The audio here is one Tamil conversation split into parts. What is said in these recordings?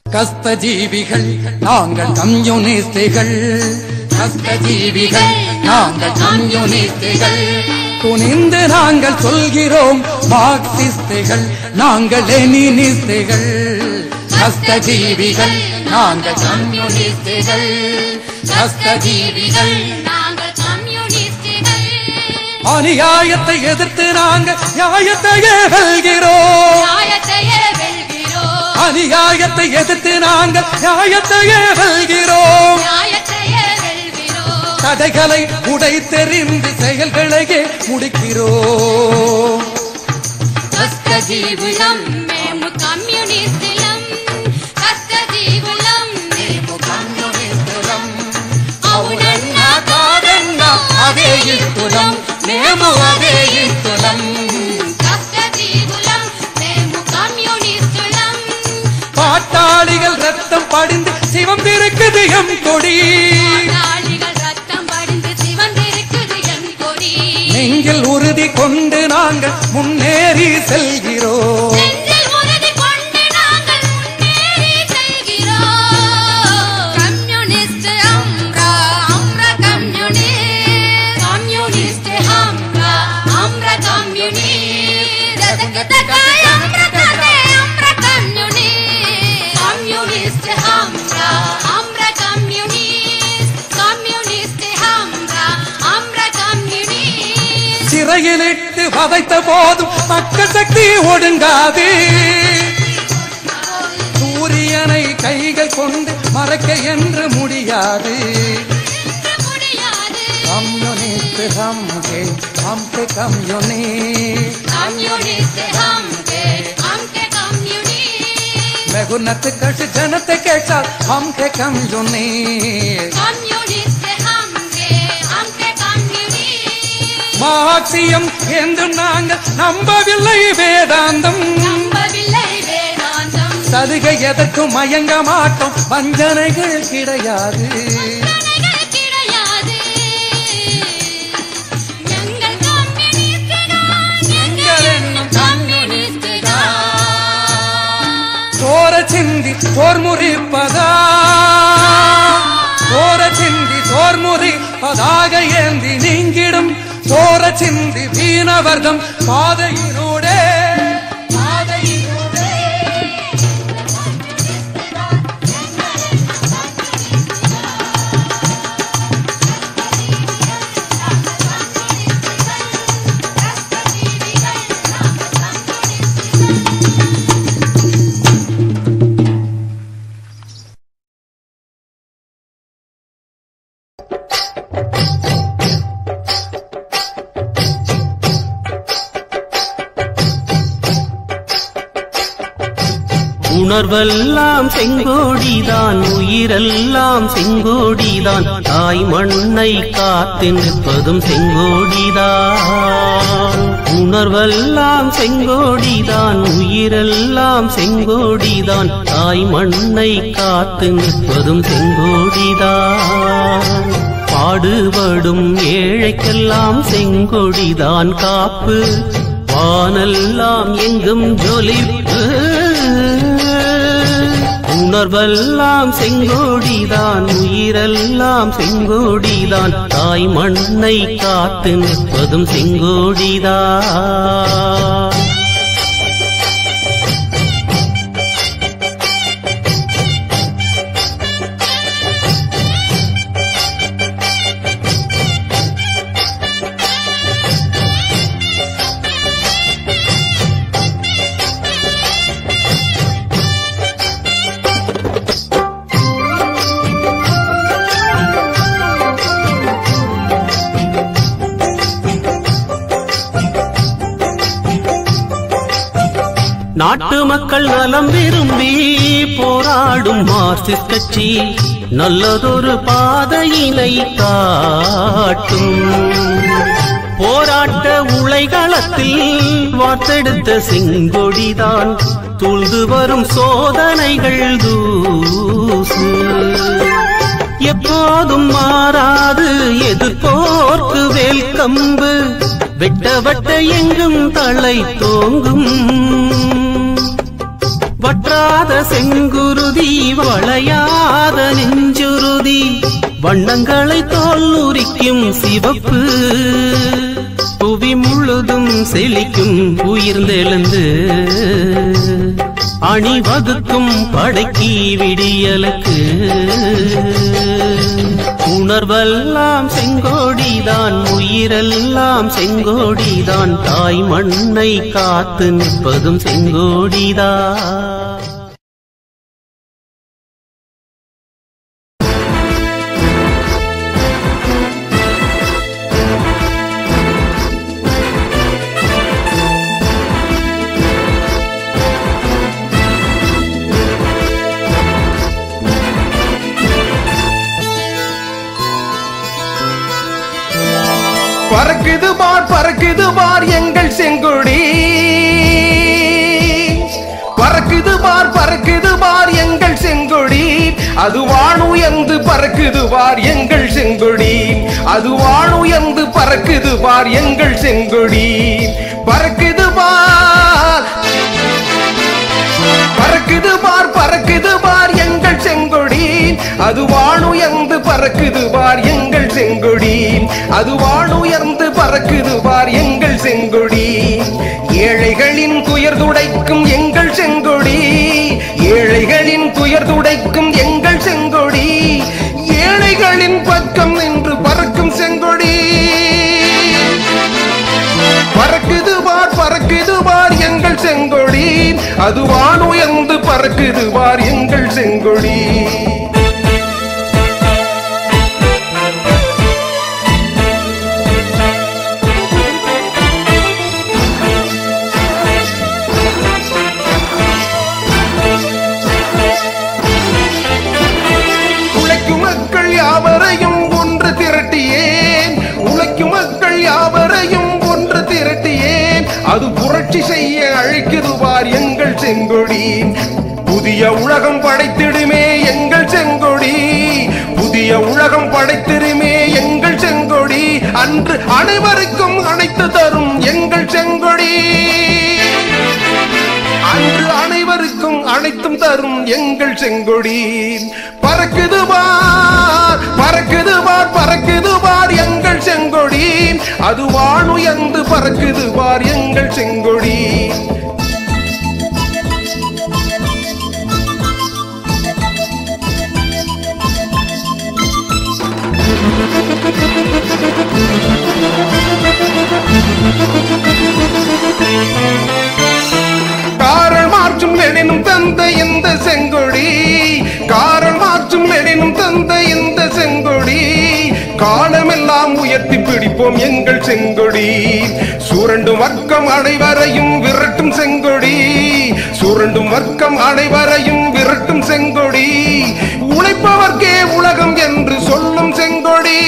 கஸ்தஜீவிகள் நாங்கள் கம்யூனிஸ்டுகள் கஸ்தஜீவிகள் நாங்கள் கம்யூனிஸ்டுகள் துணிந்து நாங்கள் சொல்கிறோம் மார்க்சிஸ்டுகள் நாங்கள் லெனினிஸ்டுகள் கஸ்தஜீவிகள் நாங்கள் கம்யூனிஸ்டுகள் கஸ்தஜீவிகள் நாங்கள் கம்யூனிஸ்டுகள் அநியாயத்தை எதிர்த்து நாங்கள் நியாயத்தையே வெல்கிறோம் நியாயத்தையே வெல்கிறோம் அநியாயத்தை எதிர்த்து நாங்கள் நியாயத்தையே வெல்கிறோம் நியாயத்தையே வெல்கிறோம் தடைகளை உடைத்தெறிந்து செயல்களையே முடிக்கிறோம் కష్టజీవులం మేము కమ్యూనిస్టులం కష్టజీవులం మేము కమ్యూనిస్టులం అవునన్నా కాదన్నా అదే ఇస్తులం మేము అదే ఇస్తులం కష్టజీవులం మేము కమ్యూనిస్టులం பாட்டாளிகள் ரத்தம் படிந்து சிவம் இருக்குது எம் கொடி நாளிகள் ரத்தம் படிந்து சிவந்திருக்குது என் கொடி நெஞ்சில் உறுதி கொண்டு நாங்கள் முன்னேறி செல்கிறோம் நெஞ்சில் உறுதி கொண்டு நாங்கள் முன்னேறி செல்கிறோம் கம்யூனிஸ்ட் அம்ரா அம்ரா கம்யூனிஸ்ட் கம்யூனிஸ்ட் அம்ரா அம்ரா கம்யூனிஸ்ட் ஜதகதகாய் அம்ரா ததே அம்ரா கம்யூனிஸ்ட் கம்யூனிஸ்ட் அம்ரா அம்ரா கம்யூனிஸ்ட் கம்யூனிஸ்ட் அம்ரா அம்ரா கம்யூனிஸ்ட் சிறையிலிட்டு வதைத்த போதும் மக்கள் சக்தி ஒடுங்காது சூரியனை கைகள் கொண்டு மறைக்க என்று முடியாது முடியாது கம்யூனிஸ்ட் ஹம்கே ஹம்கே கம்யூனிஸ்ட் कम्युनिस्ट हम के हम के कम्युनिस्ट மெகுனத்து கட்டு ஜனத்தை கேட்டால் ஹம்கே கம்யூனிஸ்ட் कम्युनिस्ट हम के हम के कम्युनिस्ट மார்க்சியம் என்று நாங்கள் நம்பவில்லை வேதாந்தம் நம்பவில்லை வேதாந்தம் சலுகை எதற்கும் மயங்க மாட்டோம் வஞ்சனைகள் கிடையாது தடைகள் கிடையாது எங்கள் கம்யூனிஸ்ட் தான் எங்கள் என்னும் கம்யூனிஸ்ட் தான் சோர சிந்தி சோர் முறிப்பதா சோர சிந்தி சோர் முறிப்பதாக ஏந்தி நீங்கிடும் சோர சிந்தி வீணவர்தம் பாதையினூடே பாதையினூடே உணர்வெல்லாம் செங்கோடிதான் உயிரெல்லாம் செங்கோடிதான் தாய் மண்ணை காத்து நிற்பதும் செங்கோடிதான் உணர்வெல்லாம் செங்கோடிதான் உயிரெல்லாம் செங்கோடிதான் தாய் மண்ணை காத்து நிற்பதும் செங்கோடிதான் பாடுபடும் ஏழைக்கெல்லாம் செங்கொடிதான் காப்பு வானெல்லாம் எங்கும் ஜொலிப்பு உணர்வெல்லாம் செங்கோடிதான் உயிரெல்லாம் செங்கோடிதான் தாய் மண்ணை காத்து நிற்பதும் செங்கோடிதான் நாட்டு மக்கள் நலம் விரும்பி போராடும் மார்க்சிஸ்ட் கட்சி நல்லதொரு பாதையினை காட்டும் போராட்ட உலைகளத்தில் வார்த்தெடுத்த செங்கொடிதான் துள்து வரும் சோதனைகள் தூசு எப்போதும் மாறாது எதிர்ப்போர்க்கு வேல் கம்பு வெட்ட வட்ட எங்கும் தலை தோங்கும் வற்றாத செங்குருதி வண்ணங்களை தோல் உரிக்கும் சிவப்பு புவி முழுதும் செழிக்கும் உயிர்ந்தெழுந்து அணிவகுக்கும் படைக்கி விடியலுக்கு உணர்வெல்லாம் செங்கோடிதான் உயிரெல்லாம் செங்கோடிதான் தாய் மண்ணை காத்து நிற்பதும் செங்கோடிதான் பறக்குது பார் பறக்குது பார் எங்கள் செங்கொடி பறக்குது பார் பறக்குது பார் எங்கள் செங்கொடி அது வானுயர்ந்து பறக்குது பார் எங்கள் செங்கொடி அது வானுயர்ந்து பறக்குது பார் எங்கள் செங்கொடி பறக்குது பார் பறக்குது பார் பறக்குது பார் எங்கள் செங்கொடி அது வானுயர்ந்து பறக்குது பார் எங்கள் செங்கொடி அது வானுயர்ந்து பறக்குது பார் எங்கள் செங்கொடி ஏழைகளின் துயர் துடைக்கும் எங்கள் செங்கொடி ஏழைகளின் துயர் துடைக்கும் எங்கள் செங்கொடி ஏழைகளின் பக்கம் நின்று பறக்கும் செங்கொடி பறக்குது பார் பறக்குது பார் எங்கள் செங்கொடி அது வானுயர்ந்து பறக்குது பார் எங்கள் செங்கொடி உழைக்கும் மக்கள் யாவரையும் ஒன்று திரட்டியேன் உழைக்கும் மக்கள் யாவரையும் ஒன்று திரட்டியேன் அது புரட்சி செய்ய அழைக்குது பார் எங்கள் செங்கொடி புதிய உலகம் படைத்திடுமே எங்கள் செங்கொடி புதிய உலகம் படைத்திடுமே எங்கள் செங்கொடி அன்று அனைவருக்கும் அனைத்து தரும் எங்கள் செங்கொடி அன்று அனைவருக்கும் அனைத்தும் தரும் எங்கள் செங்கொடி பறக்குது பார் பறக்குது பார் பறக்குது பார் எங்கள் செங்கொடி அது வானுயர்ந்து பறக்குது பார் எங்கள் செங்கொடி காரல் மாற்றும் லெனினும் தந்த இந்த செங்கொடி காரல் மாற்றும் லெனினும் தந்த இந்த செங்கொடி காலமெல்லாம் உயர்த்தி பிடிப்போம் எங்கள் செங்கொடி சுரண்டும் வர்க்கம் அனைவரையும் விரட்டும் செங்கொடி சுரண்டும் வர்க்கம் அனைவரையும் விரட்டும் செங்கொடி உழைப்பவர்க்கே உலகம் என்று சொல்லும் செங்கொடி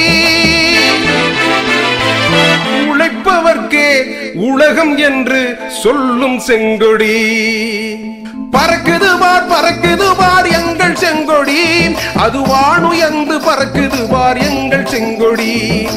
உழைப்பவர்க்கே உலகம் என்று சொல்லும் செங்கொடி பறக்குது பார் பறக்குது பார் எங்கள் செங்கொடி அது வானுயர்ந்து பறக்குது பார் எங்கள் செங்கொடி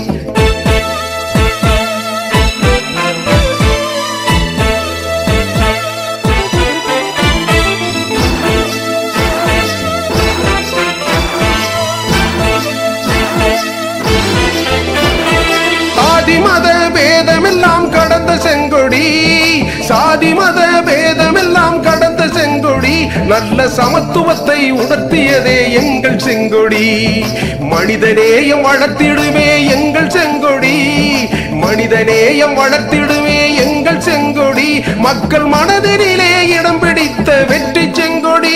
சாதி மத பேதமெல்லாம் கடந்த செங்கொடி சாதி மத பேதமெல்லாம் கடந்த செங்கொடி நல்ல சமத்துவத்தை உணர்த்தியதே எங்கள் செங்கொடி மனிதநேயம் வளர்த்திடுமே எங்கள் செங்கொடி மனிதநேயம் வளர்த்திடுமே எங்கள் செங்கொடி மக்கள் மனதினிலே இடம் பிடித்த வெற்றி செங்கொடி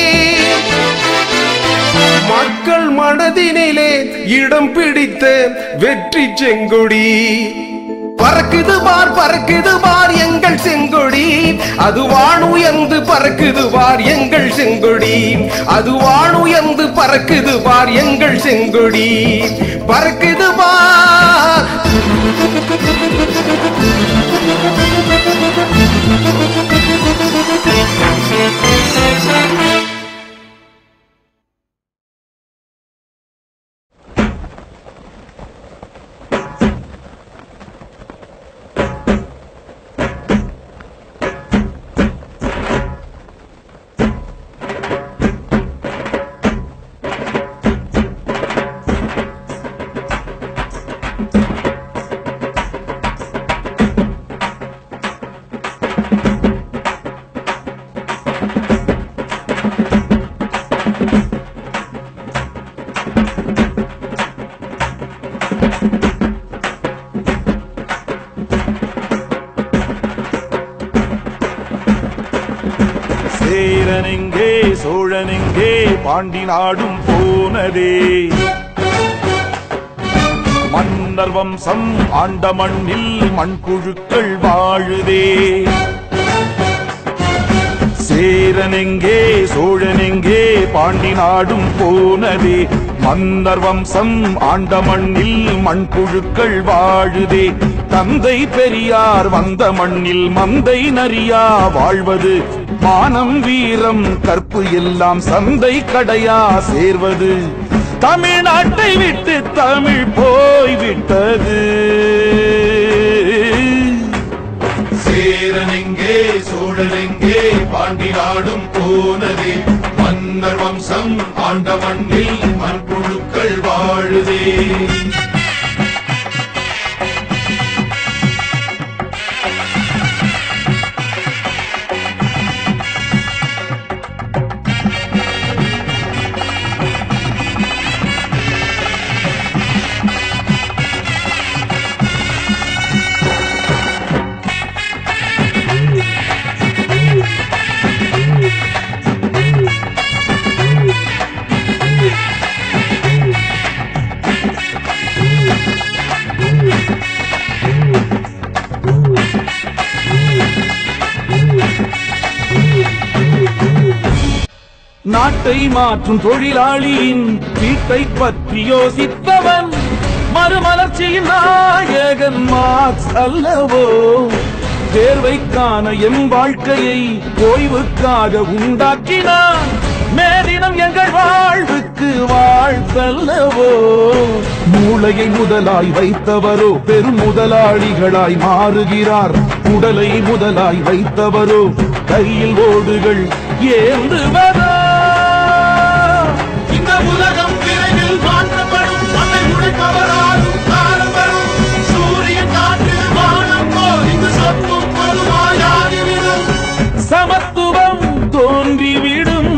மக்கள் மனதினிலே இடம் பிடித்த வெற்றி செங்கொடி பறக்குது பார் பறக்குது பார் எங்கள் செங்கொடி அது வானுயர்ந்து பறக்குது பார் எங்கள் செங்கொடி அது வானுயர்ந்து பறக்குது பார் எங்கள் செங்கொடி பறக்குது பார் பாண்டி நாடும் போனதே மன்னர் வம்சம் ஆண்ட மண்ணில் மண்புழுக்கள் வாழுதே சேரனெங்கே சோழனெங்கே பாண்டி நாடும் போனதே மன்னர் வம்சம் ஆண்ட மண்ணில் மண்புழுக்கள் வாழுதே தந்தை பெரியார் வந்த மண்ணில் மந்தை நரியா வாழ்வது மானம் வீரம் கற்பு எல்லாம் சந்தை கடையா சேர்வது தமிழ்நாட்டை விட்டு தமிழ் போய்விட்டது சேரனெங்கே சோழனெங்கே பாண்டி நாடும் போனதே மன்னர் வம்சம் ஆண்ட மண்ணில் மண்புழுக்கள் வாழுதே நாட்டை மாற்றும் தொழிலாளியின் வீட்டை பற்றி யோசித்தவன் மறுமலர்ச்சியின் நாயகன் மார்க்ஸ் அல்லவோ தேர்வைக்கான எம் வாழ்க்கையை ஓய்வுக்காக உண்டாக்கினான் மேதினம் எங்கள் வாழ்வுக்கு வாழ்த்தல்லவோ மூளையை முதலாய் வைத்தவரோ பெரும் முதலாளிகளாய் மாறுகிறார் உடலை முதலாய் வைத்தவரோ கையில் ஓடுகள் ஏந்துவதோ இந்த உலகம் விரைவில் மாற்றப்படும் மண்ணை உழைப்பவராலும் காலம் வரும் சூரியன் காற்று வானம் போல் இங்கு சத்தும் பொதுவாயாகிவிடும் சமத்துவம் தோன்றிவிடும்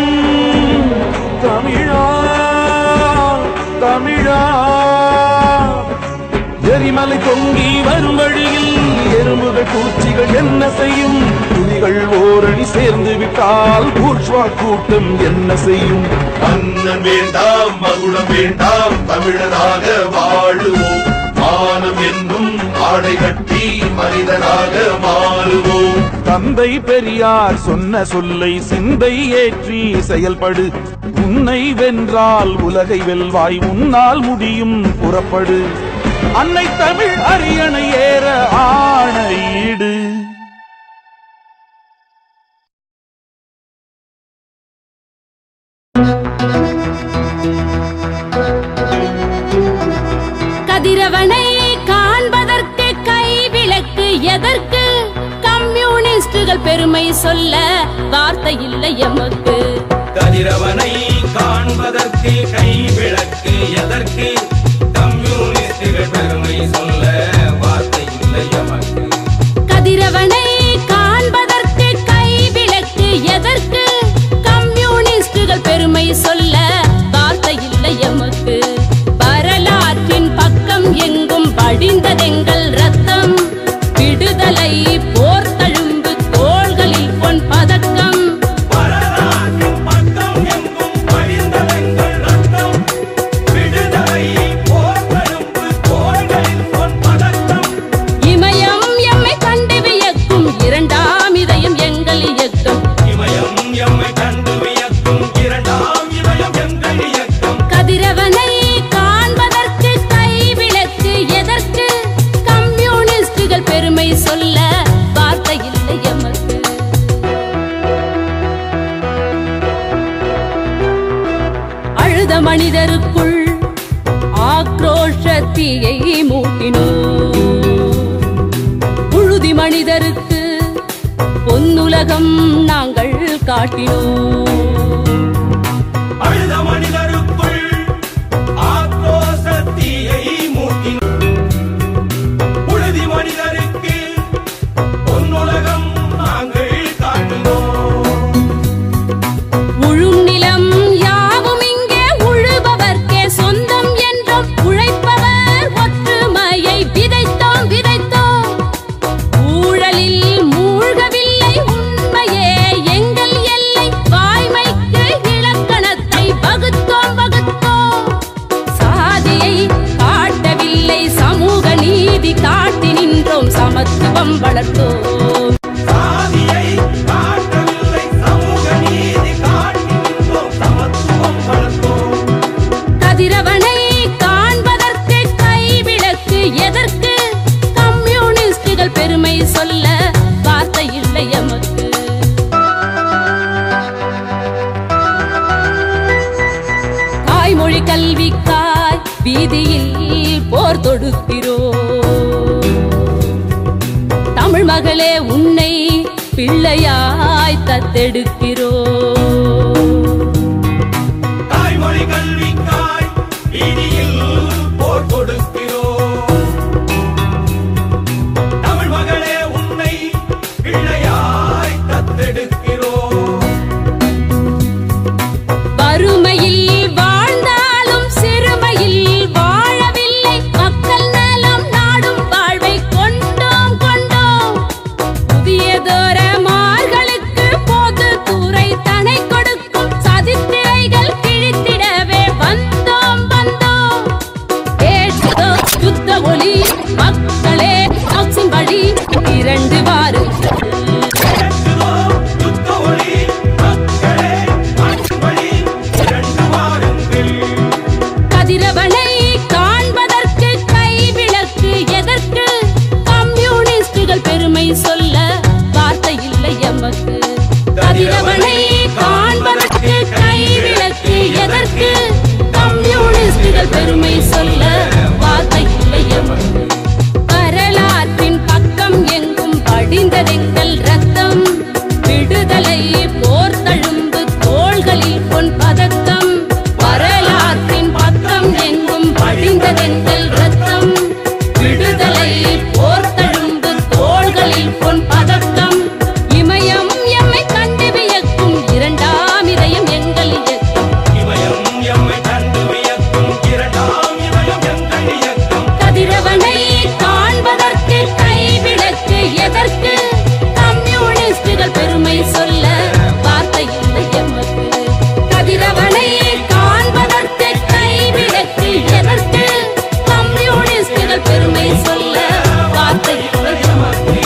தமிழா தமிழா எரிமலை பொங்கி வரும் வழியில் எறும்புகள் பூச்சிகள் என்ன செய்யும் புலிகள் ஓரணி சேர்ந்து விட்டால் பூர்ஷ்வா கூட்டம் என்ன செய்யும் மன்னன் வேண்டாம் மகுடம் வேண்டாம் தமிழனாக வாழுவோம் மானம் என்னும் ஆடை கட்டி மனிதனாக மாறுவோம் தந்தை பெரியார் சொன்ன சொல்லை சிந்தை ஏற்றி செயல்படு உன்னை வென்றால் உலகை வெல்வாய் உன்னால் முடியும் புறப்படு அன்னை தமிழ் அரியணை ஏற ஆணையிடு கதிரவனை காண்பதற்கு கை விளக்கு எதற்கு கம்யூனிஸ்டுகள் பெருமை சொல்ல வார்த்தை இல்லை எமக்கு கதிரவனை காண்பதற்கு கை விளக்கு எதற்கு கம்யூனிஸ்டுகள் பெருமை சொல்ல வார்த்தை இல்லை எமக்கு கதிரவனை காண்பதற்கு கை விளக்கு எதற்கு கம்யூனிஸ்டுகள் பெருமை சொல்ல வார்த்தை இல்லை எமக்கு வரலாற்றின் பக்கம் எங்கும் படிந்ததெங்கள் ரத்தம் விடுதலை போர் தழும்பு தோள்களில் பொன் பதக்கம் வரலாற்றின் பக்கம் எங்கும் படிந்தவெங்கள் ரத்தம் விடுதலை போர்த்தழும்பு தோள்களில் பொன் பதக்கம் இமயம் எம்மை கண்டு வியக்கும் இரண்டாம் இதயம் எங்கள் இயக்கம் இமயம் எம்மை கண்டு வியக்கும் இரண்டாம் இமயம் எங்கள் இயக்கம் கதிரவனை காண்பதற்கு கை விளக்கு எதற்கு கம்யூனிஸ்டுகள் பெருமை சொல்ல வார்த்தை இல்லை எமக்கு அழுத மனிதருக்குள் ஆக்ரோஷ தீயை மூட்டினோ புழுதி மனிதருக்கு பொன்னுலகம் நாங்கள் காட்டினோம் அழுத மனிதருக்குள் ஆக்ரோஷ தீயை மூட்டினோம். புழுதி மனிதருக்கு பொன்னுலகம் நாங்கள் காட்டினோம் உழும் நிலம் யாவும் இங்கே உழுபவர்க்கே சொந்தம் என்றும் உழைப்பவர் ஒற்றுமையை விதைத்தோம் விதைத்தோம் ஊழலில் மூழ்கவில்லை உண்மையே எங்கள் எல்லை வாய்மைக்கு சமத்துவம் வளர்த்தோம் சாதியை காட்டவில்லை சமூக நீதி காட்டுகின்றோம் சமத்துவம் வளர்த்தோம் கதிரவனை காண்பதற்கு கைவிளக்கு எதற்கு கம்யூனிஸ்டுகள் பெருமை சொல்ல வார்த்தை இல்லை எமக்கு தாய்மொழி கல்விக்காய் வீதியில் போர் தொடுக்கிறோம் தமிழ் மகளே உன்னை பிள்ளையாய் தத்தெடுக்கிறோம் தாய்மொழி கல்விக்காய் வீதியில் போர் கொடுக்கிறோம் தமிழ் மகளே உன்னை பிள்ளையாய் தத்தெடுக்கிறோம் வறுமையில் வாழ்ந்தாலும் சிறுமையில் வாழவில்லை மக்கள் நலம் நாடும் வாழ்வை கொண்டோம் கொண்டோம் புதியதோர மார்களுக்கு பொது துறை தனை கொடுக்கும் சதித்திரைகள் கிழித்திடவே வந்தோம் வந்தோம் ஏற்றதோ யுத்த ஒளி மக்களே ஆக்சின் வழி இரண்டு வாருங்கள் ஏற்றுவோம் யுத்த ஒளி மக்களே மாற்றும் வழி இரண்டு வாருங்கள் கதிரவனை காண்பதற்கு கைவிளக்கு எதற்கு கம்யூனிஸ்டுகள் பெருமை சொல்ல வார்த்தை இல்லை எமக்கு கதிரவனை காண்பதற்கு கைவிளக்கு எதற்கு கம்யூனிஸ்டுகள் பெருமை சொல்ல வார்த்தை இல்லை எமக்கு வரலாற்றின் பக்கம் எங்கும் படிந்ததெங்கள் ரத்தம் விடுதலை போர் தழும்பு தோள்களில் பொன் பதக்கம் வரலாற்றின் பக்கம் எங்கும் படிந்ததெங்கள் ரத்தம் விடுதலை போர் தழும்பு தோள்களில் பொன் பதக்கம் இமயம் எம்மை கண்டு வியக்கும் இரண்டாம் இதயம் எங்கள் இயக்கம் இமயம் எம்மை கண்டு வியக்கும் இரண்டாம் இமயம் எங்கள் இயக்கம் கதிரவனை காண்பதற்கு கைவிளக்கு எதற்கு கம்யூனிஸ்டுகள் பெருமை சொல்ல வார்த்தை இல்லை எமக்கு கதிரவனை காண்பதற்கு கைவிளக்கு எதற்கு கம்யூனிஸ்டுகள் பெருமை சொல்ல வார்த்தை இல்லை எமக்கு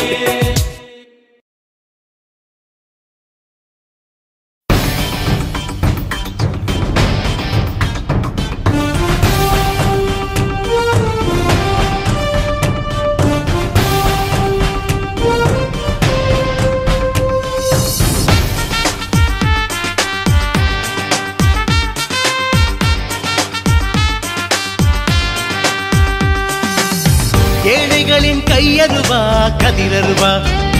ஏழைகளின் கையருவா கதிரருவா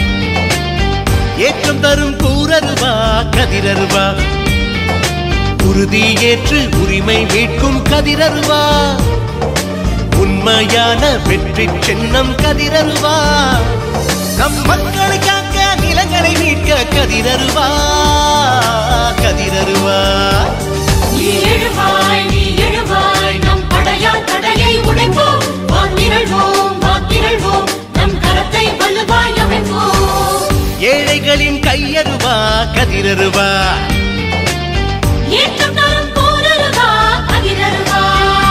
ஏற்றம் தரும் கூரருவா கதிரருவா உறுதி ஏற்று உரிமை மீட்கும் கதிரருவா உண்மையான வெற்றி சின்னம் கதிரருவா நம் மக்களை காக்க நிலங்களை மீட்க கதிரருவா கதிரருவா நீ எழுவாய் நீ எழுவாய் நம் படையால் தடையை உடைப்போம் வாக்கிரள்வோம் வாக்கிரள்வோம் நம் கரத்தை வலுவாய் அமைப்போம் ஏழைகளின் கையருவா கதிரருவா ஏற்றம் தரும் போரருவா அதிரருவா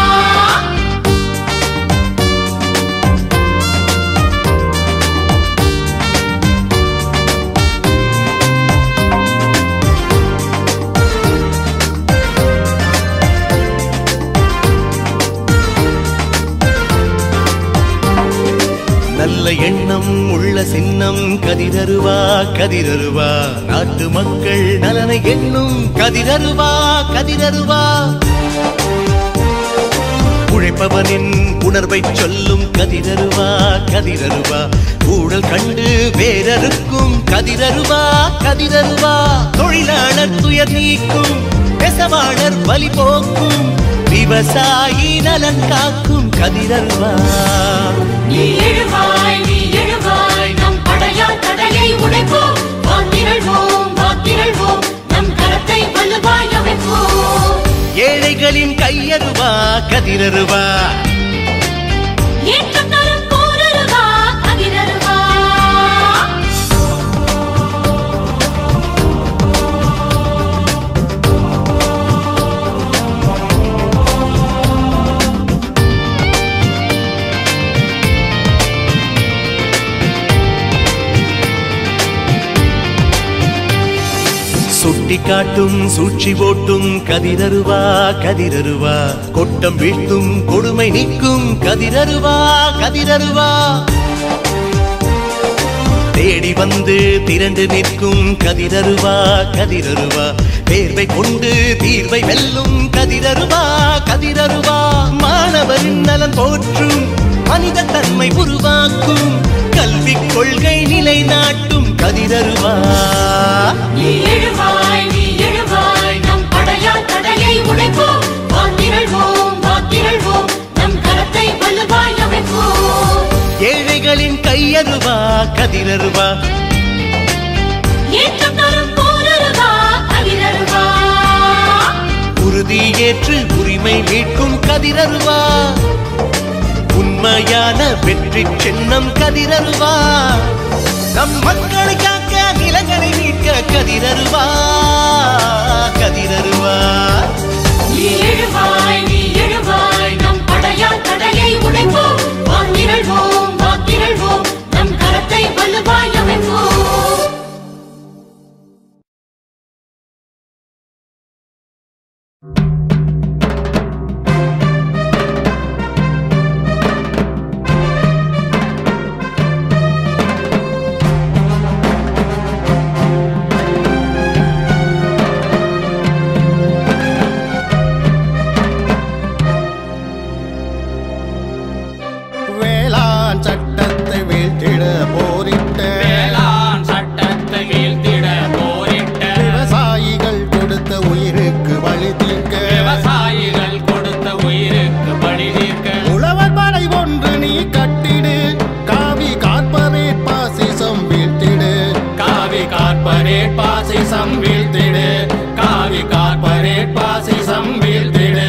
நல்ல எண்ணம் உள்ள சின்னம் கதிரருவா கதிரருவா நாட்டு மக்கள் நலனை எண்ணும் கதிரருவா கதிரருவா உழைப்பவனின் உணர்வை சொல்லும் கதிரருவா கதிரருவா ஊழல் கண்டு வேறறுக்கும் கதிரருவா கதிரருவா தொழிலாளர் துயர் நீக்கும் நெசவாளர் வலி போக்கும் விவசாயி நலன் காக்கும் கதிரருவா நீ எழுவாய் நீ எழுவாய் நம் படையால் தடையை உடைப்போம் வாக்கிரள்வோம் வாக்கிரள்வோம் நம் கரத்தை வலுவாய் அமைப்போம் ஏழைகளின் கையருவா கதிரருவா ஏற்றம் தரும் போரருவா அதிரருவா ஏழைகளின் காட்டும் சூழ்ச்சி ஓட்டும் கதிரருவா கதிரருவா கொட்டம் வீழ்த்தும் கொடுமை நீக்கும் கதிரருவா கதிரருவா தேடி வந்து திரண்டு நிற்கும் கதிரருவா கதிரருவா தேர்வை கொண்டு தீர்வை வெல்லும் கதிரருவா கதிரருவா மாணவரின் நலன் போற்றும் மனித தன்மை உருவாக்கும் கல்வி கொள்கை நிலைநாட்டும் கதிரருவா நீ எழுவாய் நீ எழுவாய் நம் படையால் தடையை உடைப்போம் வாத்திரள்வோம் வாத்திரள்வோம் நம் கரத்தை வலுவாய் அமைப்போம் ஏழைகளின் கையருவா கதிரருவா ஏற்றம் தரும் போரருவா கதிரருவா உறுதியேற்று உரிமை மீட்கும் கதிரருவா உண்மையான வெற்றி சின்னம் கதிரருவா நம் மக்களை காக்க நிலங்களை மீட்க கதிரருவா கதிரருவா நீ எழுவாய் நீ எழுவாய் நம் படையால் தடையை உடைப்போம் வாத்திரள்வோம் வாத்திரள்வோம் நம் கரத்தை வலுவாய் அமைப்போம் வேளாண் சட்டத்தை வீழ்த்திட போரிட்ட வேளாண் சட்டத்தை வீழ்த்திட போரிட்ட விவசாயிகள் கொடுத்த உயிருக்கு வழி தீர்க்க விவசாயிகள் கொடுத்த உயிருக்கு பழி தீர்க்க உழவர் படை ஒன்று நீ கட்டிடு காவி கார்பரேட் பாசிசம் வீழ்த்திடு காவி கார்பரேட் பாசிசம் வீழ்த்திடு காவி கார்பரேட் பாசிசம் வீழ்த்திடு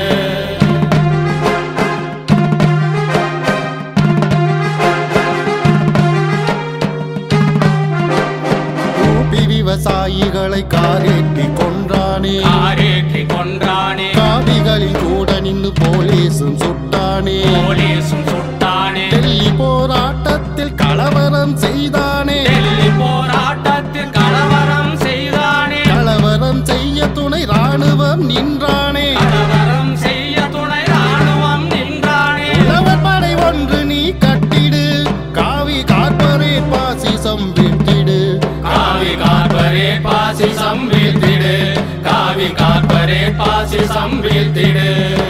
ஊபி விவசாயிகளை காரேற்றி கொன்றானே ஆரேற்றி கொன்றானே காவிகளில் கூட நின்று போலீசும் சுட்டானே போலீசும் சுட்டானே டெல்லி போராட்டத்தில் கலவரம் செய்தானே டெல்லி போராட்டத்தில் கலவரம் செய்தானே கலவரம் செய்ய துணை ராணுவம் நின்றானே கலவரம் செய்ய துணை ராணுவம் நின்றானே உழவர் படை ஒன்று நீ கட்டிடு காவி கார்பரேட் பாசிசம் வீழ்த்திடு காவி கார்பரேட் பாசிசம் வீழ்த்திடு காவி கார்பரேட் பாசிசம் வீழ்த்திடு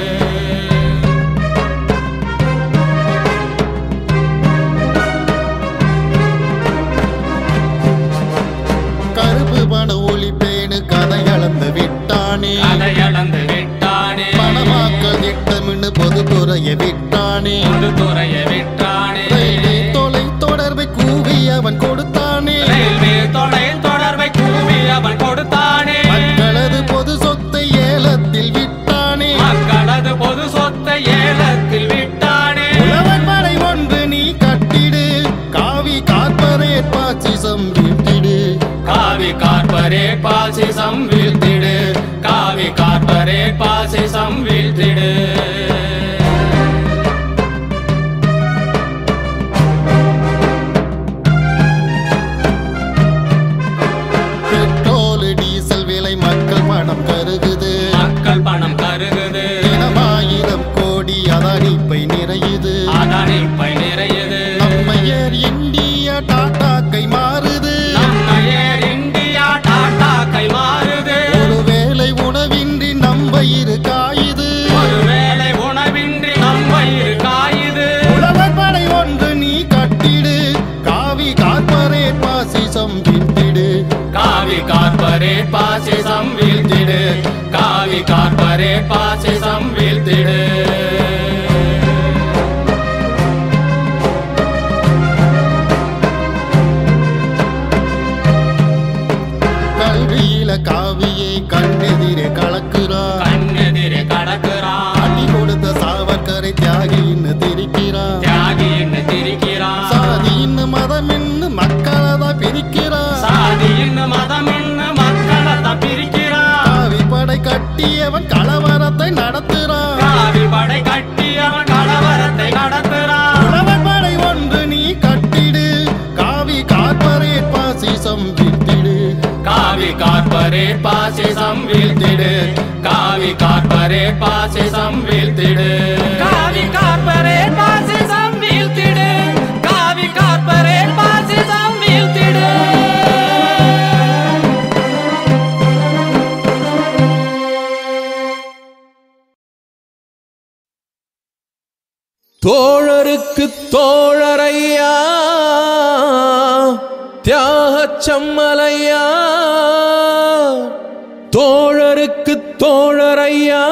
கருப்பு பண ஒளிப்பேனு கதை அளந்து விட்டானே அதை அளந்து விட்டானே பணமாக்கல் திட்டமின்னு பொதுத்துறையை விட்டானே பொதுத்துறையை விட்டானே ரயில்வே தொலை தொடர்பை கூவி அவன் கொடுத்தானே ரயில்வே தொலை தொடர்பை கூவி அவன் கொடுத்தானே மக்களது பொது சொத்தை ஏலத்தில் விட்டானே மக்களது பொது சொத்தை ஏலத்தில் விட்டானே உழவர் படை ஒன்று நீ கட்டிடு காவி கார்பரேட் பாசிசம் வீழ்த்திடு காவி கார்பரேட் பாசிசம் வீழ்த்திடு காவி கார்பரேட் பாசிசம் வீழ்த்திடு பெட்ரோல் டீசல் விலை மக்கள் பணம் கருகுது மக்கள் பணம் கருகுது தினமாயிரம் கோடி அதானிப்பை நிறையுது அதனிப்பை நிறையுது நம்ம ஏர் இந்தியா டாட்டாக்கை மாறுது நம்ம ஏர் இந்தியா டாடா கை மாறுது ஒருவேளை உணவின்றி நம் வயிறு காயுது ஒருவேளை உணவின்றி நம் வயிறு காயுது உழவர் படை ஒன்று நீ கட்டிடு காவி கார்பரேட் பாசிசம் விட்டிடு காவி கார்பரேட் பாசிசம் வீழ்த்திடு காவி கார்பரேட் பாசிசம் வீழ்த்திடு கல்வியில காவியை கண்ணெதிரே கலக்குறான் கண்ணெதிரே கடக்குறான் அடி கொடுத்த சாவர்கரை தியாகின்னு திரிக்கிறான் தியாகின்னு திரிக்கிறான் சாதின்னு மதமின்னு மக்களை தான் பிரிக்கிறான் சாதின்னு மதமின்னு மக்களை தப்பிரிக்கிறான் காவி படை கட்டியவன் கலவரத்தை நடத்துறான் காவி படை கட்டி அவன் கலவரத்தை நடத்துறான் உழவர் படை ஒன்று நீ கட்டிடு காவி கார்பரேட் பாசிசம் விட்டிடு காவி கார்பரேட் காவி கார்பரேட் பாசிசம் வீழ்த்திடு காவி கார்பரேட் பாசிசம் வீழ்த்திடு காவி கார்பரேட் பாசிசம் வீழ்த்திடு தோழருக்கு தோழரையா தியாகச் செம்மலையா தோழருக்கு தோழரையா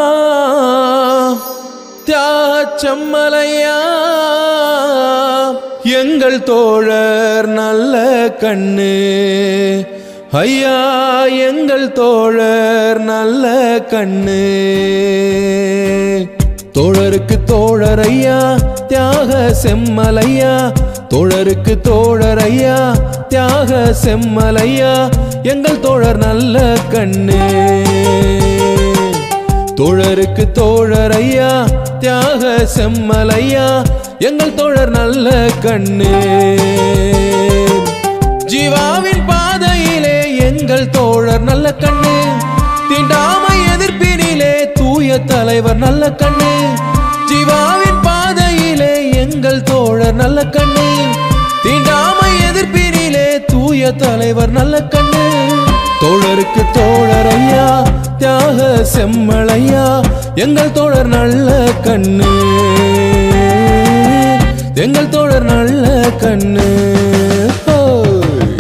தியாகச் செம்மலையா எங்கள் தோழர் நல்ல கண்ணு ஐயா எங்கள் தோழர் நல்ல கண்ணு தோழருக்கு தோழரையா தியாக செம்மலையா தோழருக்கு தோழரையா தியாக செம்மலையா எங்கள் தோழர் நல்ல கண்ணு தோழருக்கு தோழரையா தியாக செம்மலையா எங்கள் தோழர் நல்ல கண்ணு ஜீவாவின் பாதையிலே எங்கள் தோழர் நல்ல கண்ணு தீண்டாமை எதிர்ப்பினிலே தூய தலைவர் நல்ல கண்ணு ஜீவாவின் பாதையிலே எங்கள் தோழர் நல்ல கண்ணு தீண்டாமை எதிர்ப்பினிலே தூய தலைவர் நல்ல கண்ணு தோழருக்கு தோழரையா தியாக செம்மலையா எங்கள் தோழர் நல்ல கண்ணு எங்கள் தோழர் நல்ல கண்ணு ஹோய்.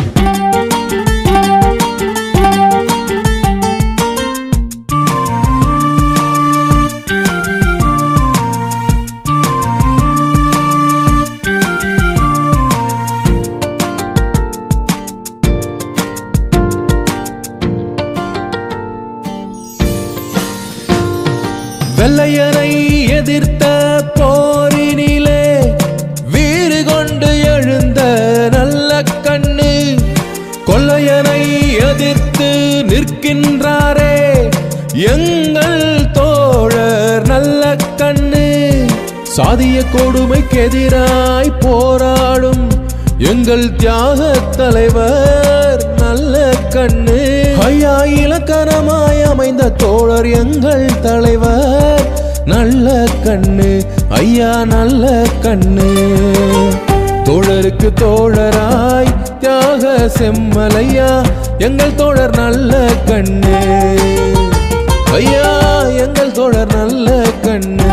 வெள்ளையனை எதிர்த்த போரினிலே வீறு கொண்டு எழுந்த நல்ல கண்ணு கொள்ளையனை எதிர்த்து நிற்கின்றாரே எங்கள் தோழர் நல்ல கண்ணு சாதிய கொடுமைக்கு எதிராய் போராடும் எங்கள் தியாக தலைவர் நல்ல கண்ணு ஐயா இலக்கணமாய் அமைந்த தோழர் எங்கள் தலைவர் நல்ல கண்ணு ஐயா நல்ல கண்ணு தோழருக்கு தோழராய் தியாக செம்மலையா எங்கள் தோழர் நல்ல கண்ணு ஐயா எங்கள் தோழர் நல்ல கண்ணு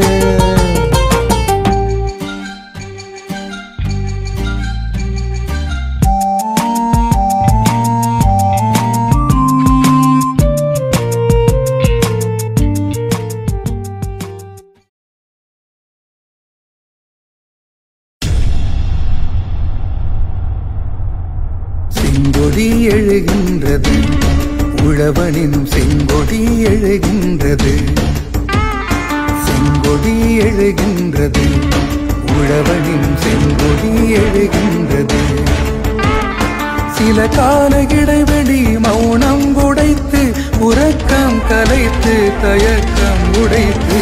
செங்கொடி எழுகின்றது உழவனின் செங்கொடி எழுகின்றது செங்கொடி எழுகின்றது உழவனின் செங்கொடி எழுகின்றது சில கால இடைவெளி மௌனம் உடைத்து உறக்கம் கலைத்து தயக்கம் உடைத்து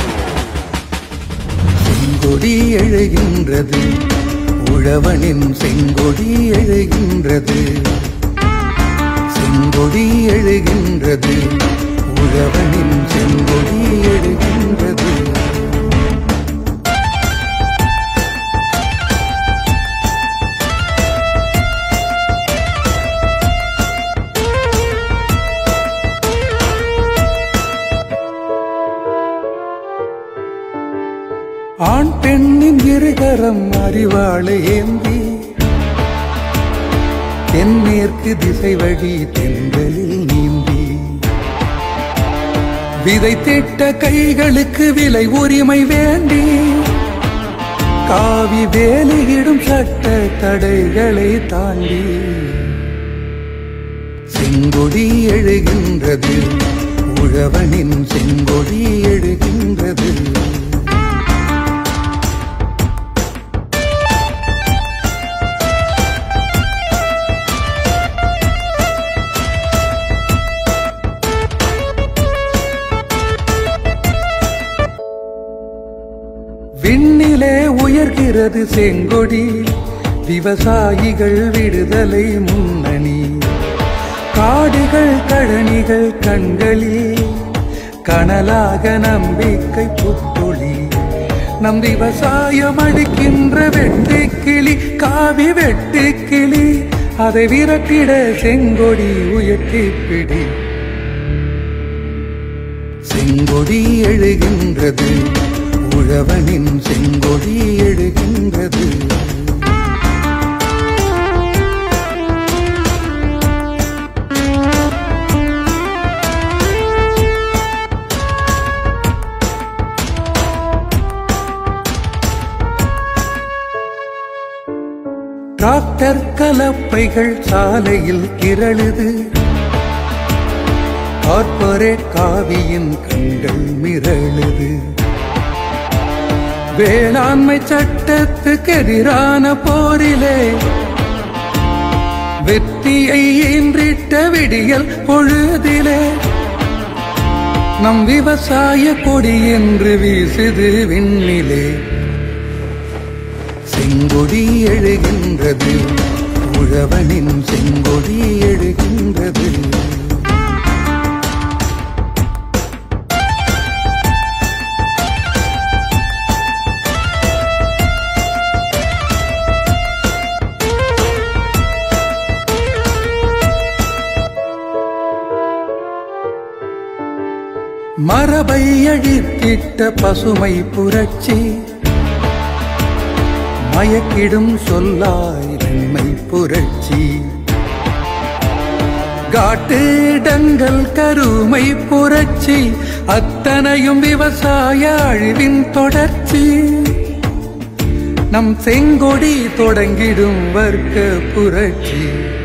செங்கொடி எழுகின்றது உழவனின் செங்கொடி எழுகின்றது செங்கொடி எழுகின்றது உழவனின் செங்கொடி எழுகின்றது ஆண் பெண்ணின் இருகரம் அறிவாளை ஏந்தி தென்மேற்கு திசை வழி தென்றலில் நீந்தி விதை திட்ட கைகளுக்கு விலை உரிமை வேண்டி காவி வேலியிடும் சட்ட தடைகளை தாண்டி செங்கொடி எழுகின்றது உழவனின் செங்கொடி எழுகின்றது விண்ணிலே உயர்கிறது செங்கொடி விவசாயிகள் விடுதலை முன்னணி காடுகள் கழனிகள் கண்களில் கனலாக நம்பிக்கை புத்துளி நம் விவசாயம் அடிக்கின்ற வெட்டுக்கிளி காவி வெட்டுக்கிளி அதை விரட்டிட செங்கொடி உயர்த்தி பிடி செங்கொடி எழுகின்றது உழவனின் செங்கொடி எழுகின்றது டிராக்டர் கலப்பைகள் சாலையில் கிரழுது கார்ப்பரேட் காவியின் கண்கள் மிரழுது வேளாண்மை சட்டத்துக்கு எதிரான போரிலே வெற்றியை ஈன்றிட்ட விடியல் பொழுதிலே நம் விவசாய கொடி என்று வீசுது விண்ணிலே செங்கொடி எழுகின்றது உழவனின் செங்கொடி எழுகின்றது மரபை அழித்திட்ட பசுமை புரட்சி மயக்கிடும் சொல்லாய் வெண்மை புரட்சி காட்டுடங்கள் கருமை புரட்சி அத்தனையும் விவசாய அழிவின் தொடர்ச்சி நம் செங்கொடி தொடங்கிடும் வர்க்க புரட்சி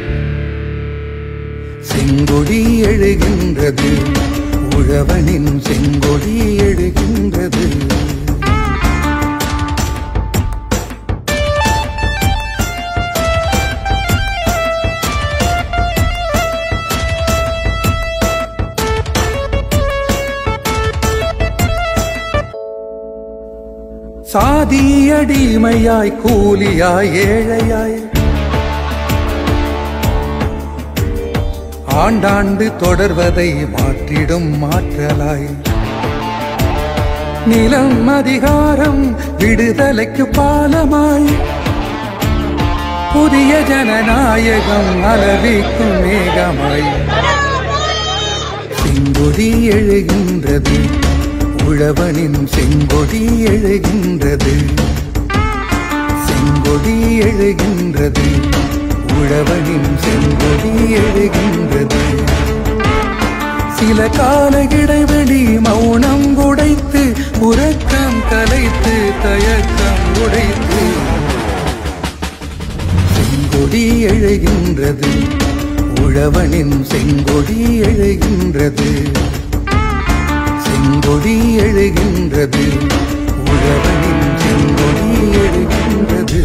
செங்கொடி எழுகின்றது உழவனின் செங்கொடி எழுகின்றது சாதி அடிமையாய் கூலியாய் ஏழையாய் ஆண்டாண்டு தொடர்வதை மாற்றிடும் மாற்றலாய் நிலம் அதிகாரம் விடுதலைக்கு பாலமாய் புதிய ஜனநாயகம் அளவிக்கும் மேகமாய் செங்கொடி எழுகின்றது உழவனின் செங்கொடி எழுகின்றது செங்கொடி எழுகின்றது உழவனின் செங்கொடி எழுகின்றது சில கால இடைவெளி மௌனம் உடைத்து உறக்கம் கலைத்து தயக்கம் உடைத்து செங்கொடி எழுகின்றது உழவனின் செங்கொடி எழுகின்றது செங்கொடி எழுகின்றது உழவனின் செங்கொடி எழுகின்றது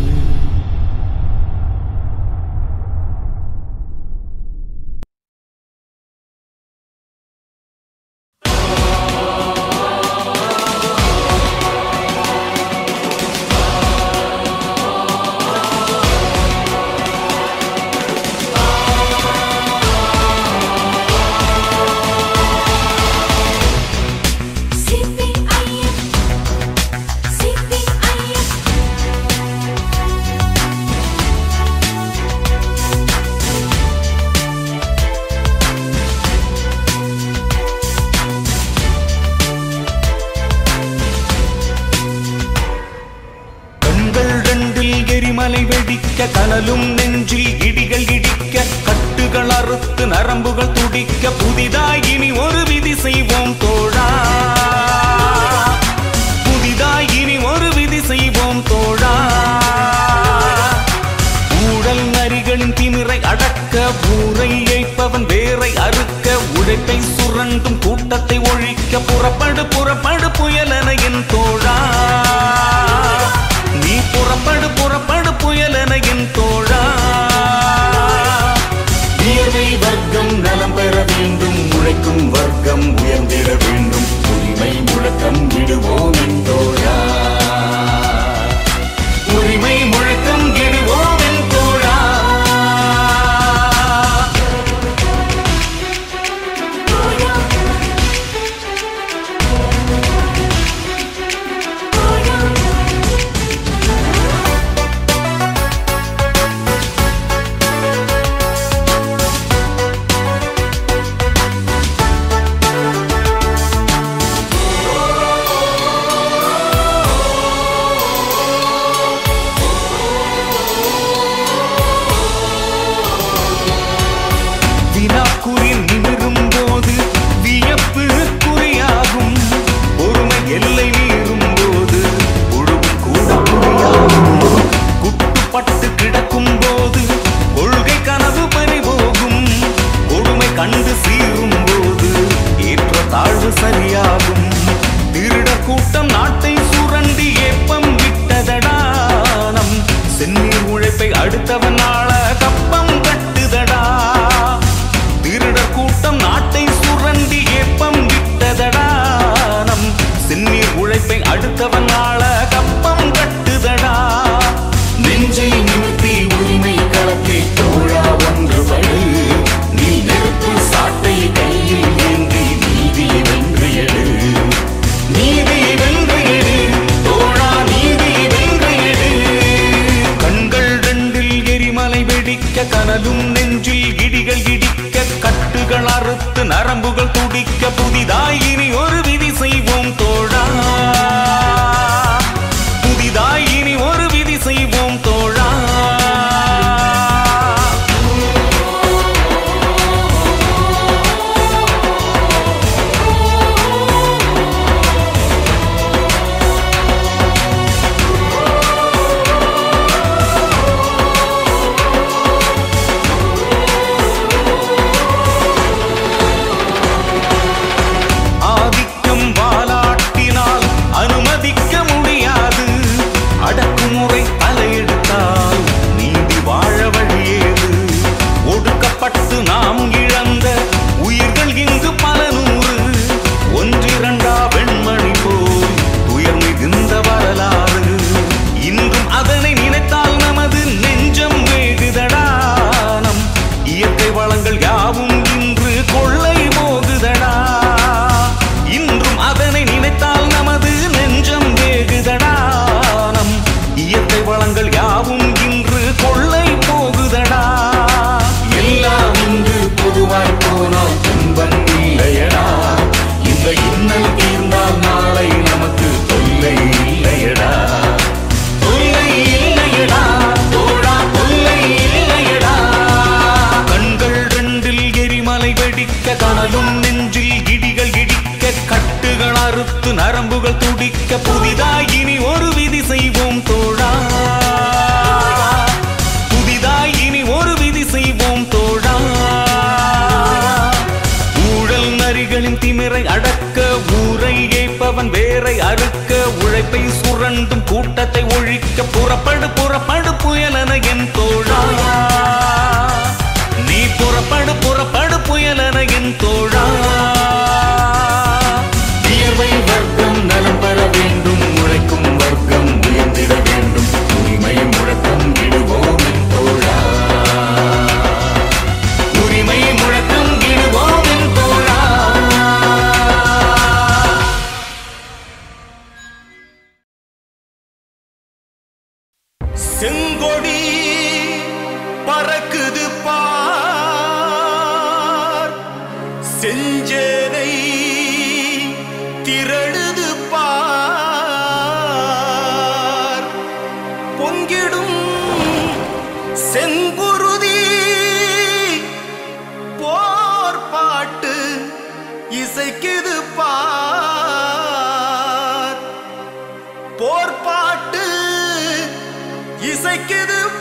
கண்கள் ரெண்டில் எரிமலை வெடிக்க கனலும் நெஞ்சில் இடிகள் இடிக்க கட்டுகள் அறுத்து நரம்புகள் துடிக்க புதிதாய் இனி ஒரு விதி செய்வோம் தோழா புதிதாய் இனி ஒரு விதி செய்வோம் தோழா ஊழல் நரிகளின் திமிரை அடக்க ஊரை ஏய்ப்பவன் வேரை அறுக்க உழைப்பை சுரண்டும் கூட்டத்தை ஒழிக்க புறப்படு புறப்படு புயலென என் தோழா நீ புறப்படு புறப்படு புயலென என் தோழா வியர்வை வர்க்கம் நலம் பெற வேண்டும் உழைக்கும் வர்க்கம் உயர்ந்திட வேண்டும் உரிமை முழக்கம் விடுவோம் என் தோழா உரிமை முழக்கம் விடுவோம் என் தோழா சரியாகும் திருட கூட்டம் நாட்டை சுரண்டி ஏப்பம் விட்டதடா நம் செந்நீர் உழைப்பை அடுத்தவன் ஆள கப்பம் கட்டுதடா திருட கூட்டம் நாட்டை சுரண்டி ஏப்பம் விட்டதடா நம் செந்நீர் உழைப்பை அடுத்தவன் ஆள கப்பம் கட்டுதடா நெஞ்சை நிமித்தி உரிமை களத்தை தோழா ஒன்றுபடு நீ நெருப்பு சாட்டை கையில் ஏந்தி நீதியை வென்று எடு நீதியை வென்று எடு தோழா நீதியை வென்று எடு கண்கள் ரெண்டில் எரிமலை வெடிக்க கனலும் நெஞ்சில் இடிகள் இடிக்க கட்டுகள் அறுத்து நரம்புகள் துடிக்க புதிதாய் இனி ஒரு விதி செய்வோம் தோழா புதிதாய் இனி ஒரு விதி செய்வோம் தோழா ஆதிக்கம் வாலாட்டினால் அனுமதிக்க முடியாது அடக்குமுறை தலையெடுத்தால் நீதி வாழ வழியேது ஒடுக்கப்பட்டு நாம் இழந்த உயிர்கள் இங்கு பல நூறு ஒன்றிரண்டா வெண்மணி போல் துயர் மிகுந்த வரலாறு இன்றும் அதனை நினைத்தால் நமது நெஞ்சம் வேகுதடா நம் இயற்கை வளங்கள் யாவும் இன்று கொள்ளை போகுதடா இன்றும் அதனை நினைத்தால் நமது நெஞ்சம் வேகுதடா நம் இயற்கை வளங்கள் யாவும் இன்று கொள்ளை போகுதடா எல்லாம் இன்று பொதுவாய் போனால் துன்பம் இல்லையடா இந்த இன்னல் தீர்ந்தால் நாளை நமக்கு தொல்லை இல்லையடா தொல்லை இல்லையடா தோழா தொல்லை இல்லையடா கண்கள் ரெண்டில் எரிமலை வெடிக்க கனலும் நெஞ்சில் இடிகள் இடிக்க கட்டுகள் அறுத்து நரம்புகள் துடிக்க புதிதாய் இனி ஒரு விதி செய்வோம் தோழா புதிதாய் இனி ஒரு விதி செய்வோம் தோழா ஊழல் நரிகளின் திமிரை அடக்க ஊரை ஏய்ப்பவன் வேரை அறுக்க உழைப்பை சுரண்டும் கூட்டத்தை ஒழிக்க புறப்படு புறப்படு புயலன என் தோழா நீ புறப்படு புறப்படு புயலன என் தோழா வியர்வை வர்க்கம் நலம் பெற வேண்டும் உழைக்கும் வர்க்கம் உயர்ந்திட வேண்டும் உரிமை முழக்கம் இடுவோம் என் தோழா உரிமை முழக்கம் இடுவோம் என் தோழா செங்கொடி பறக்குது பார் செஞ்சேனை திரழுது பார் பொங்கிடும் செங்குருதி போர் பாட்டு இசைக்குது பார் போர் பாட்டு இசைக்குது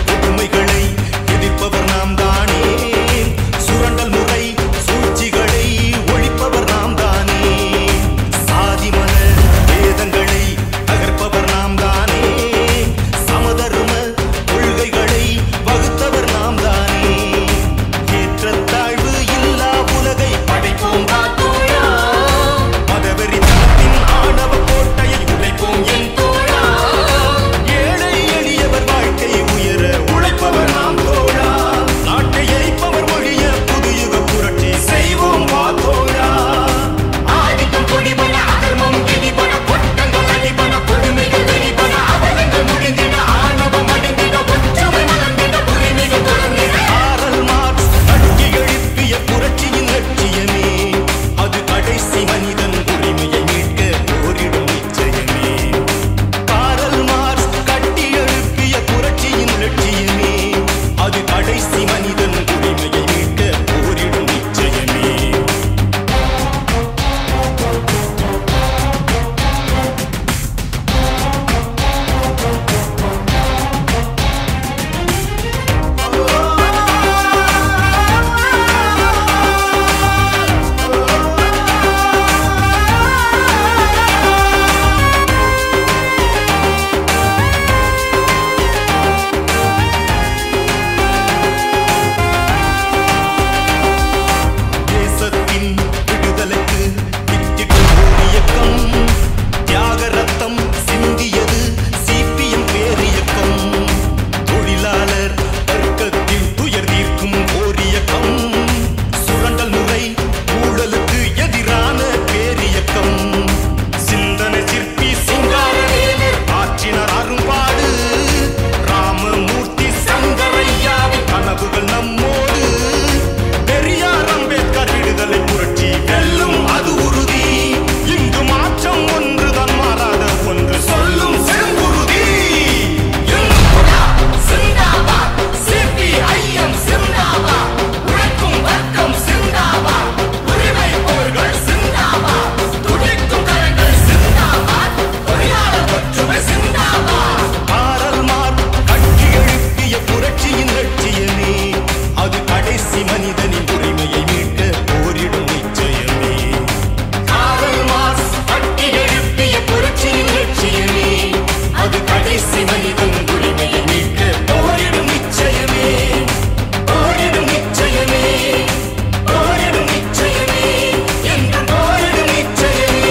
கொடுமைகளை எதிர்ப்பவர் நாம் தானே சுரண்டல் முறை சூழ்ச்சிகளை ஒழிப்பவர் நாம் தானே சாதி மத வேதங்களை தகர்ப்பவர் நாம் தானே சமதர்ம கொள்கைகளை வகுத்தவர் நாம் தானே ஏற்றத்தாழ்வு இல்லா உலகை படைப்போம் காத்தோழா மதவெறி தனத்தின் ஆணவ கோட்டையை உடைப்போம் என் தோழா ஏழை எளியவர் வாழ்க்கை உயர உழைப்பவர் நாம் தோழா நாட்டை எரிப்பவர் மொழிய புதுயுக புரட்சி செய்வோம் வா தோழா ஆதிக்கம் குடிபட அதர்மம் விதிபட கொட்டங்கள் அடிபட கொடுமைகள் வெளிப்பட அவலங்கள் முடிந்திட ஆணவம் அடைந்திட ஒற்றுமை மலர்ந்திட உரிமைகள் தொடர்ந்திட ஆரல் மார்க்ஸ் கட்டி எழுப்பிய புரட்சியின் லட்சியமே அது கடைசி மனிதன் உரிமையை மீட்க போரிடும் நிச்சயமே காரல் மார்க்ஸ் கட்டி எழுப்பிய புரட்சியின் லட்சியமே அது கடைசி மனிதன் உரிமையை மீட்க போரிடும் நிச்சயமே தேசத்தின் விடுதலைக்கு வித்திட்ட ஓர் இயக்கம் தியாக ரத்தம் சிந்தியது சிபிஎம் பேரியக்கம் தொழிலாளர் வர்க்கத்தில் துயர் தீர்க்கும் ஓர் இயக்கம் சுரண்டல் முறை ஊழலுக்கு எதிரான பேரியக்கம் சிந்தனை சிற்பி சிங்காரவேலர் ஆற்றினார் அரும்பாடு ராமமூர்த்தி சங்கரையாவின் கனவுகள் நம்மோடு பெரியார் அம்பேத்கர் விடுதலை புரட்சி வெல்லும் அது உறுதி இங்கு மாற்றம் ஒன்றுதான் மாறாத ஒன்று சொல்லும் செங்குருதி எங்குடா சிந்தாபாத் சிபிஐஎம் சிந்தாபாத் உழைக்கும் வர்க்கம் சிந்தாபாத் உரிமை போர்கள் சிந்தாபாத் துடிக்கும் கரங்கள் சிந்தாபாத் தொழிலாளர் ஒற்றுமை சிந்தாபாத் காரல் மார்க் கட்டி எழுப்பிய புரட்சியின் லட்சியமே அது கடைசி மனிதனின் உரிமையை மீட்க போரிடும் நிச்சயமே காரல் மார்க்ஸ் கட்டி எழுப்பிய புரட்சியின் லட்சியமே அது கடைசி மனிதன் உரிமையை மீட்க போரிடும் நிச்சயமே போரிடும் நிச்சயமே போரிடும் நிச்சயமே என்று போரிடும் நிச்சயமே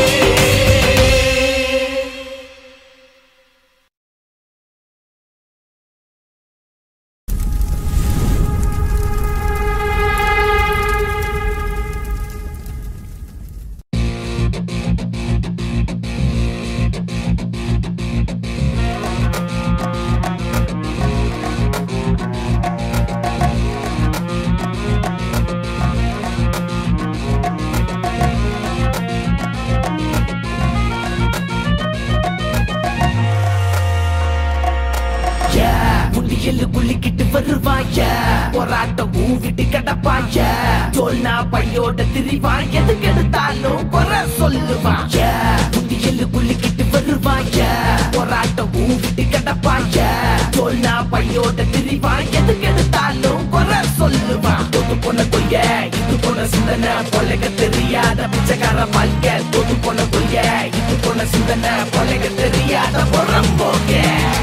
முண்டியல்லு குள்ளிக்கிட்டு வருவாய போராட்டம் ஊவிட்டு கிடப்பாய தோல்னா பையோட திரிவான் எதுக்கு எடுத்தாலும் குறை சொல்லுவாய முண்டியல்லு குள்ளிக்கிட்டு வருவாய போராட்டம் ஊவிட்டு கிடப்பாய தோல்னா பையோட திரிவான் எதுக்கு எடுத்தாலும் குறை சொல்லுவான் தோத்து போன கொய்ய இது போன சிந்தனை பொழைக்க தெரியாத பிச்சைக்கார வாழ்க்கை தோத்து போன கொய்ய இது போன சிந்தனை பொழைக்க தெரியாத புறம்போக்கே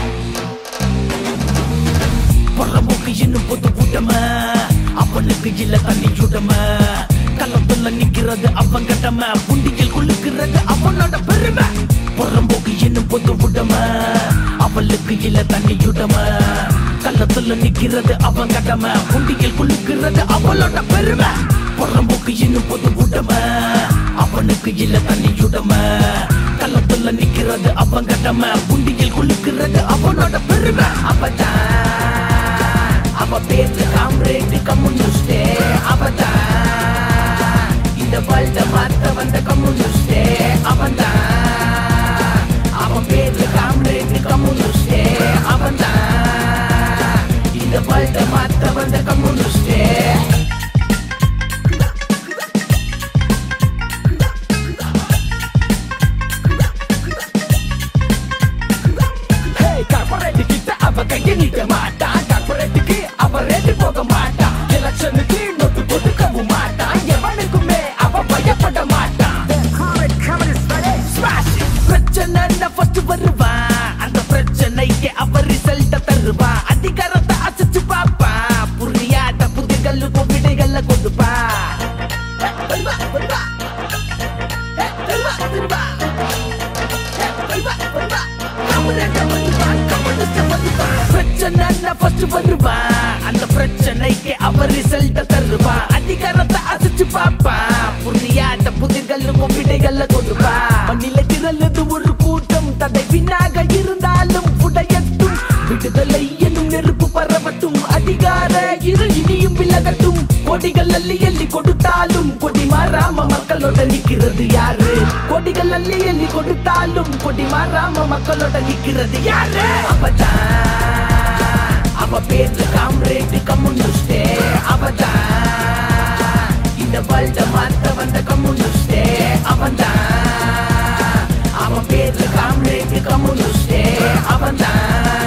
பொறம்போக்கு இன்னும் பொது கூட்டம அவனுக்கு இல்ல தண்ணி சுடம கள்ளத்துல நிக்கிறது அவன் கட்டம புண்டியில் குலுக்கிறது அவனோட பெருமை பொறம்போக்கு இன்னும் பொது கூட்டம அவளுக்கு இல்ல தண்ணி சுடம கள்ளத்துல நிக்கிறது அவன் கட்டம புண்டியில் குலுக்கிறது அவளோட பெருமை பொறம்போக்கு இன்னும் பொது கூட்டம அவனுக்கு இல்ல தண்ணி சுடம கள்ளத்துல நிக்கிறது அவன் கட்டம புண்டியில் குலுக்கிறது அவனோட பெருமை அவதான் அவ பேச்சு காம்ரேட் கம்யூனிஸ்டே அவதான் இந்த வேர்ல்ட மாத்த வந்த கம்யூனிஸ்டே அவன்தான் அவன் பேச்சு காம்ரேட் கம்யூனிஸ்டே அவன்தான் இந்த வேர்ல்ட மாத்த வந்த கம்யூனிஸ்டே கார்பரேட் கிட்ட அவ கையை நீட்ட மாட்டான் ஃபர்ஸ்ட் வருவான் அந்த பிரச்சனைக்கு அவர் ரிசல்ட் தருவான் அதிகாரத்தை அசைச்சு பார்ப்பான் புரியாத புதிர்களுக்கும் விடைகளை கொடுப்பான் மண்ணில திரளது ஒரு கூட்டம் தடை பின்னாக இருந்தாலும் புடையட்டும் விடுதலை என்னும் நெருப்பு பரவட்டும் அதிகார இரு இனியும் விலகட்டும் கொடிகள் அள்ளி எள்ளி கொடுத்தாலும் கொடி மாறாம மக்களோட நிக்கிறது யாரு கொடிகள் அள்ளி எள்ளி கொடுத்தாலும் கொடி மாறாம மக்களோட நிக்கிறது யாரு அவதான் அவ பேரு காம்ரேட் கம்யூனிஸ்டே அவதான் இந்த வேர்ல்ட மாத்த வந்த கம்யூனிஸ்டே அவன்தான் அவன் பேரு காம்ரேட் கம்யூனிஸ்டே அவன்தான்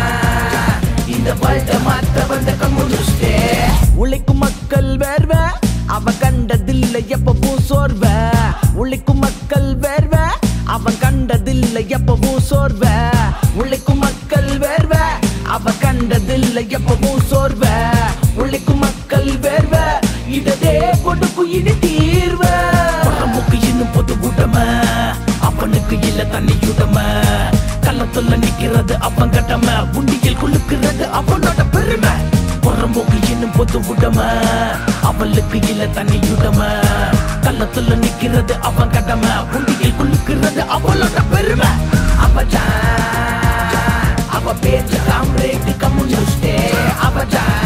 இந்த வேர்ல்ட மாத்த வந்த கம்யூனிஸ்டே உழைக்கும் மக்கள் வேர்வ அவன் கண்டதில்லை எப்பவும் சோர்வ உழைக்கும் மக்கள் வேர்வ அவன் கண்டதில்லை எப்பவும் சோர்வ உழைக்கும் மக்கள் வேர்வ அவன் கண்டதில்லை எப்பவும் சோர்வ உழைக்கும் மக்கள் வேர்வ இதே கொடுக்கும் இனி தீர்வ உடம்புக்கு இன்னும் பொது கூட்டம அவனுக்கு இல்ல தண்ணியுடம கள்ளத்துல நிக்கிறது அவன் கட்டம உண்டியில் குலுக்குறது அவனோட பெருமை புறம்போக்கு இன்னும் பொது விடம அவளுக்கு இல்ல தண்ணியுடம கள்ளத்துல நிக்கிறது அவன் கடமை உண்டியில் குலுக்குறது அவளோட பெருமை அவதான் அவ பேச்சு காம்ரேட் கம்யூனிஸ்டே அவதான்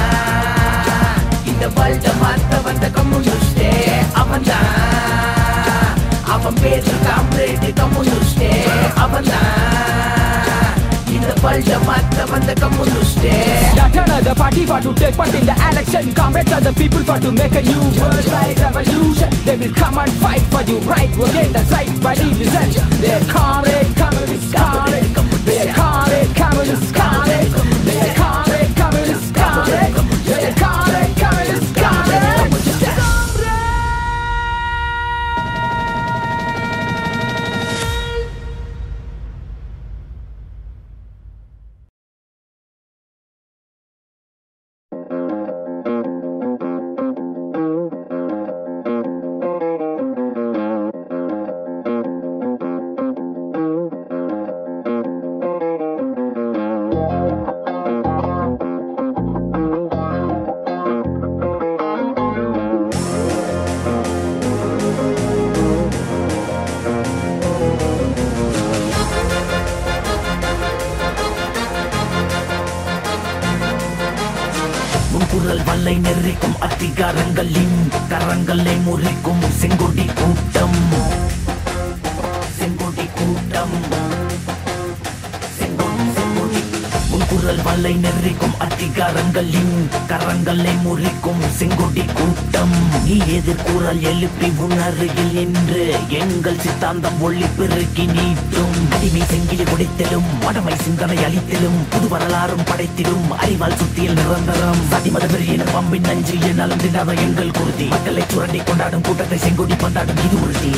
இந்த வேர்ல்ட மாத்த வந்த கம்யூனிஸ்டே அவன்தான் அவன் பேச்சு காம்ரேட் கம்யூனிஸ்டே அவன்தான் இந்த வேர்ல்ட மாத்த வந்த கம்யூனிஸ்டே Started the party for to take part in the election. Comrades are the people for to make a new world right revolution. They will come and fight for you right again. That's right, by division. They're comrade, communist, comrade. They're comrade, communist, comrade. They're comrade, communist, comrade. They're comrade, communist, comrade. முன்குரல் வல்லை நெறிக்கும் அதிகாரங்களின் கரங்களை முறிக்கும் செங்கொடி கூட்டம் செங்கொடி கூட்டம் செங்கொடி செங்கொடி முன்குரல் வல்லை நெறிக்கும் அதிகாரங்களின் கரங்களை முறிக்கும் செங்கொடி கூட்டம் நீ எதிர்கூறல் எழுப்பி உணர்வில் நின்று எங்கள் சித்தாந்தம் ஒளி பெருக்கி நீட்டும் அடிமை செங்கிலி உடைத்தலும் மடமை சிந்தனை அளித்தலும் புது வரலாறும் படைத்திடும் அறிவால் சுத்தியல் நிரந்தரம் சதிமத வெறியின் பம்பின் நஞ்சு என்னாலும் திண்டாத எங்கள் குருதி மக்களை சுரண்டி கொண்டாடும் கூட்டத்தை செங்கொடி பந்தாடும் இது உறுதி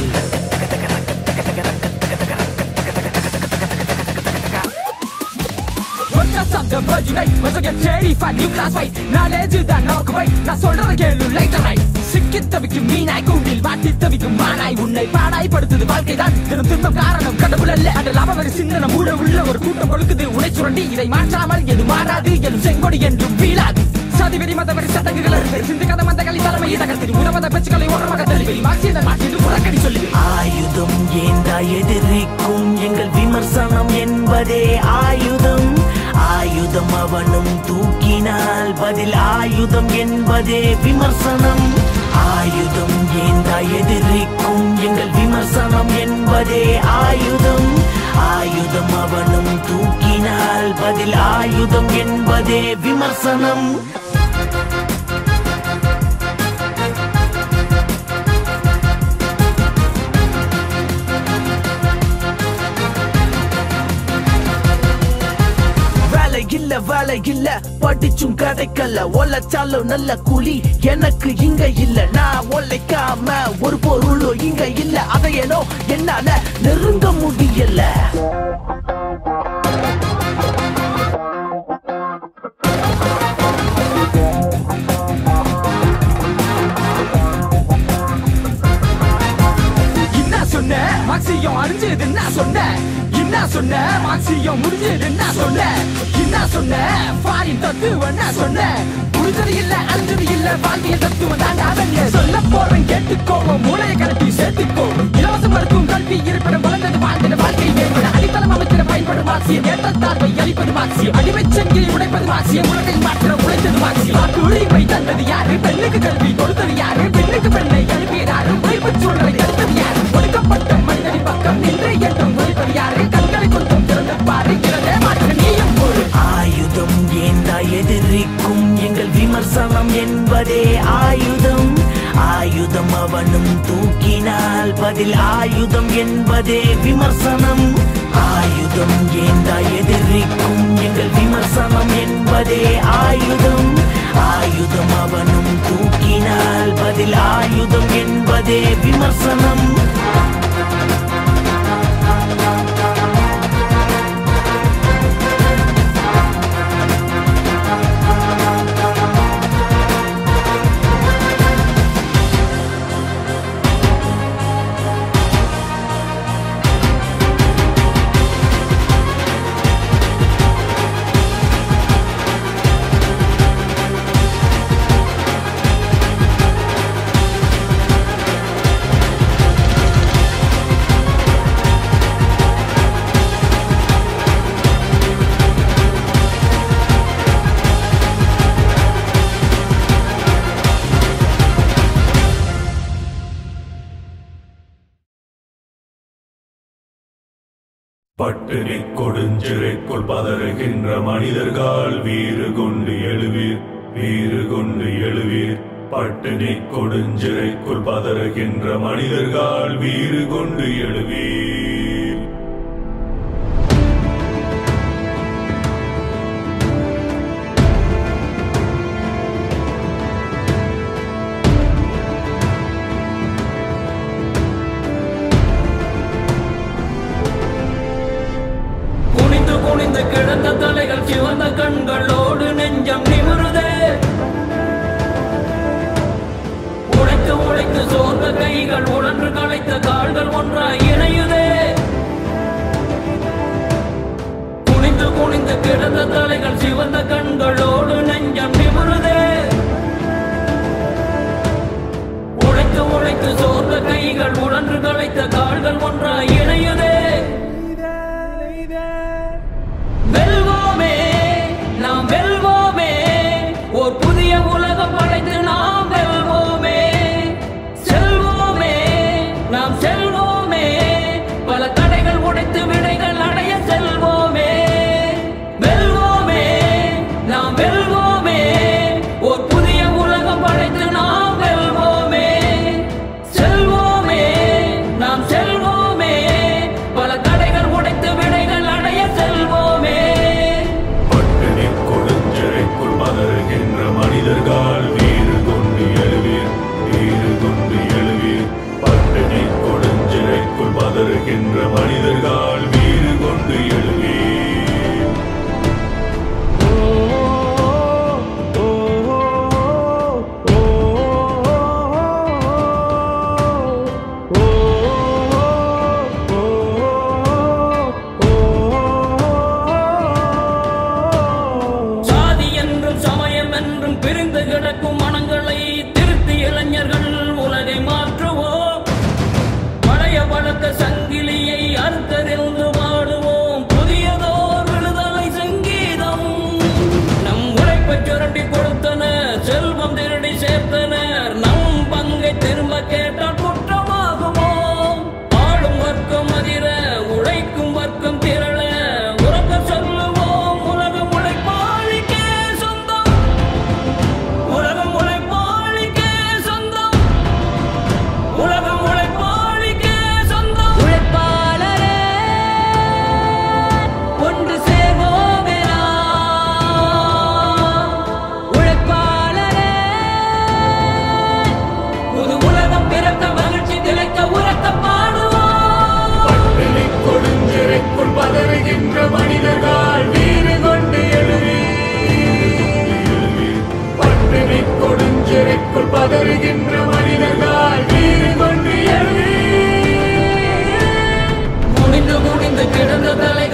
ஒன்றா சப்தம் பஜுனை மசங்க terrified new class fight knowledge தான் நோக்கு வை நான் சொல்றத கேளு லைட் ரைட் சிக்கி தவிக்கும் மீனாய் கூண்டில் மாட்டி தவிக்கும் மானாய் உன்னை பாடாய் படுத்துது வாழ்க்கை தான் தினம் துன்பம் காரணம் கடவுள் அல்ல அந்த லாபவரி சிந்தனை மூட உள்ள ஒரு கூட்டம் கொழுக்குது உனை சுரண்டி இதை மாற்றாமல் எது மாறாது எனும் செங்கொடி என்றும் வீழாது சாதி வெறி மதவெறி சடங்குகள் அறுத்து சிந்துக்காத மந்த களி தலைமையை தகர்த்து உணவத பேச்சுக்களை ஓரமாக தள்ளி மார்க்சியதன் மாற்றி புறக்கணி சொல்லி ஆயுதம் ஏந்தா எதிரிக்கும் எங்கள் விமர்சனம் என்பதே ஆயுதம் ஆயுதம் அவனும் தூக்கினால் பதில் ஆயுதம் என்பதே விமர்சனம் ஆயுதம் ஏந்தா எதிரிக்கும் எங்கள் விமர்சனம் என்பதே ஆயுதம் ஆயுதம் அவனும் தூக்கினால் பதில் ஆயுதம் என்பதே விமர்சனம் வேலை இல்ல வேலை இல்ல படிச்சும் கிடைக்கல ஒலைச்சாலும் நல்ல கூலி எனக்கு இங்க இல்ல நான் ஒலைக்காம ஒரு பொருளும் இங்க இல்ல அதையனோ என்னால நெருங்க முடியல என்ன சொன்ன மார்க்சியம் அழிஞ்சது என்ன சொன்ன என்ன சொன்ன மார்க்சியம் முடிஞ்சது என்ன சொன்ன என்ன சொன்ன ஃபாரின் தத்துவம் என்ன சொன்ன புரிஞ்சது இல்ல அழிஞ்சது இல்ல வாழ்வியல் தத்துவம் தாங்க அதங்க சொல்ல போறேன் கேட்டுக்கோங்க மூளையை கலட்டி சேர்த்துக்கோ இலவசம் மருத்துவம் கல்வி இருப்பிடம் வளர்ந்தது வாழ்ந்தது வாழ்க்கை மேம்பட அடித்தளம் அமைத்திட பயன்படும் மார்க்சியம் ஏற்றத்தாழ்வை அளிப்பது மார்க்சியம் அடிமைச் சங்கிலி உடைப்பது மார்க்சியம் உலகை மாற்ற உழைத்தது மார்க்சியம் வாக்கு உரிமை தந்தது யாரு பெண்ணுக்கு கல்வி கொடுத்தது யாரு பெண்ணுக்கு பெண்ணை எழுப்பியதாரு உழைப்பு சூழலை தடுத்தது யாரு ஒடுக்கப்பட்ட மனிதனின் பக்கம் நின்று என்றும் ஒழிப்பது யாரு கண்களை கொஞ்சம் திறந்து பாரு இறந்தே மாற்ற நீயும் ஒரு ஆயுதம் ஏந்தா எதிரிக்கும் எங்கள் விமர்சனம் என்பதே ஆயுதம் ஆயுதம் அவனும் தூக்கினால் பதில் ஆயுதம் என்பதே விமர்சனம் ஆயுதம் ஏந்தா எதிரிக்கும் எங்கள் விமர்சனம் என்பதே ஆயுதம் ஆயுதம் அவனும் தூக்கினால் பதில் ஆயுதம் என்பதே விமர்சனம் பட்டினி கொடுஞ்சிறைக்குள் பதறுகின்ற மனிதர்கள் வீறு கொண்டு எழுவீர் வீறு கொண்டு எழுவீர் பட்டினி கொடுஞ்சிறைக்குள் பதறுகின்ற மனிதர்கள் வீறு கொண்டு எழுவீர் குனிந்து குனிந்து கிடந்த தலைகள் சிவந்த கண்களோடு நெஞ்சம் நிமிருதே உழைத்து உழைத்து சோர்ந்த கைகள் உழன்று களைத்த கால்கள் ஒன்றாய் இணையுதே குனிந்து குனிந்து கிடந்த தலைகள் சிவந்த கண்களோடு நெஞ்சம் நிமிருதே உழைத்து உழைத்து சோர்ந்த கைகள் உழன்று களைத்த கால்கள் ஒன்றாய் இணையுதே வெல்வோமே நாம் வெல்வோமே ஒரு புதிய உலகம் படைத்து நாம் வெல்வோமே செல்வோமே நாம் செல்வோமே பல தடைகள் உடைத்து விடைகள் அடைய செல்வோமே வெல்வோமே நாம் வெல்வோமே ஒரு புதிய உலகம் படைத்து நாம் வெல்வோமே செல்வோமே நாம் செல்வோமே பல தடைகள் உடைத்து விடைகள் அடைய செல்வோமே பட்டினி கொடுஞ்சிறைக்குள் பதறுகின்ற மனிதர்கள் வீறு கொண்டு எழுவீர் வீறு கொண்டு எழுவீர் பட்டினி கொடுஞ்சிறைக்குள் பதறுகின்ற மனிதர்கள் வீறு கொண்டு எழுவீர் சாதி என்றும் சமயம் என்றும் பிரிந்து கிடக்கும் மனங்களை திருத்தி இளைஞர்கள் உலகை மாற்றுவோம் பழைய பழக்க சங்கிலியை அறுத்தறிந்து வாடுவோம் புதியதோர் விடுதலை சங்கீதம் நம் உழைப்பை சுரண்டி கொடுத்தனர் செல்வம் திருடி சேர்த்தனர் நம் பங்கை திரும்ப கேட்டால் குற்றமாகுமோ ஆளும் வர்க்கம் அதிர உழைக்கும் வர்க்கம் திரள உறக்க சொல்லுவோம் உலகம் உழைப்பாளிக்கே சொந்தம் உலகம் உழைப்பாளிக்கே சொந்தம் உலகம் உழைப்பாளிக்கே சொந்தம் உழைப்பாளரே ஒன்று சேர்வோமே உழைப்பாளரே புது உலகம் பிறக்க மகிழ்ச்சி திளைக்க உரத்த பாடுவோம் பட்டினி கொடுஞ்சிறைக்குள் பதறுகின்ற மனிதர்கள் வீறு கொண்டு எழுவீர் பட்டினி கொடுஞ்சிறைக்குள் பதறுகின்ற மனிதர்கள் வீறு கொண்டு எழுவீர் குனிந்து குனிந்து கிடந்த தலை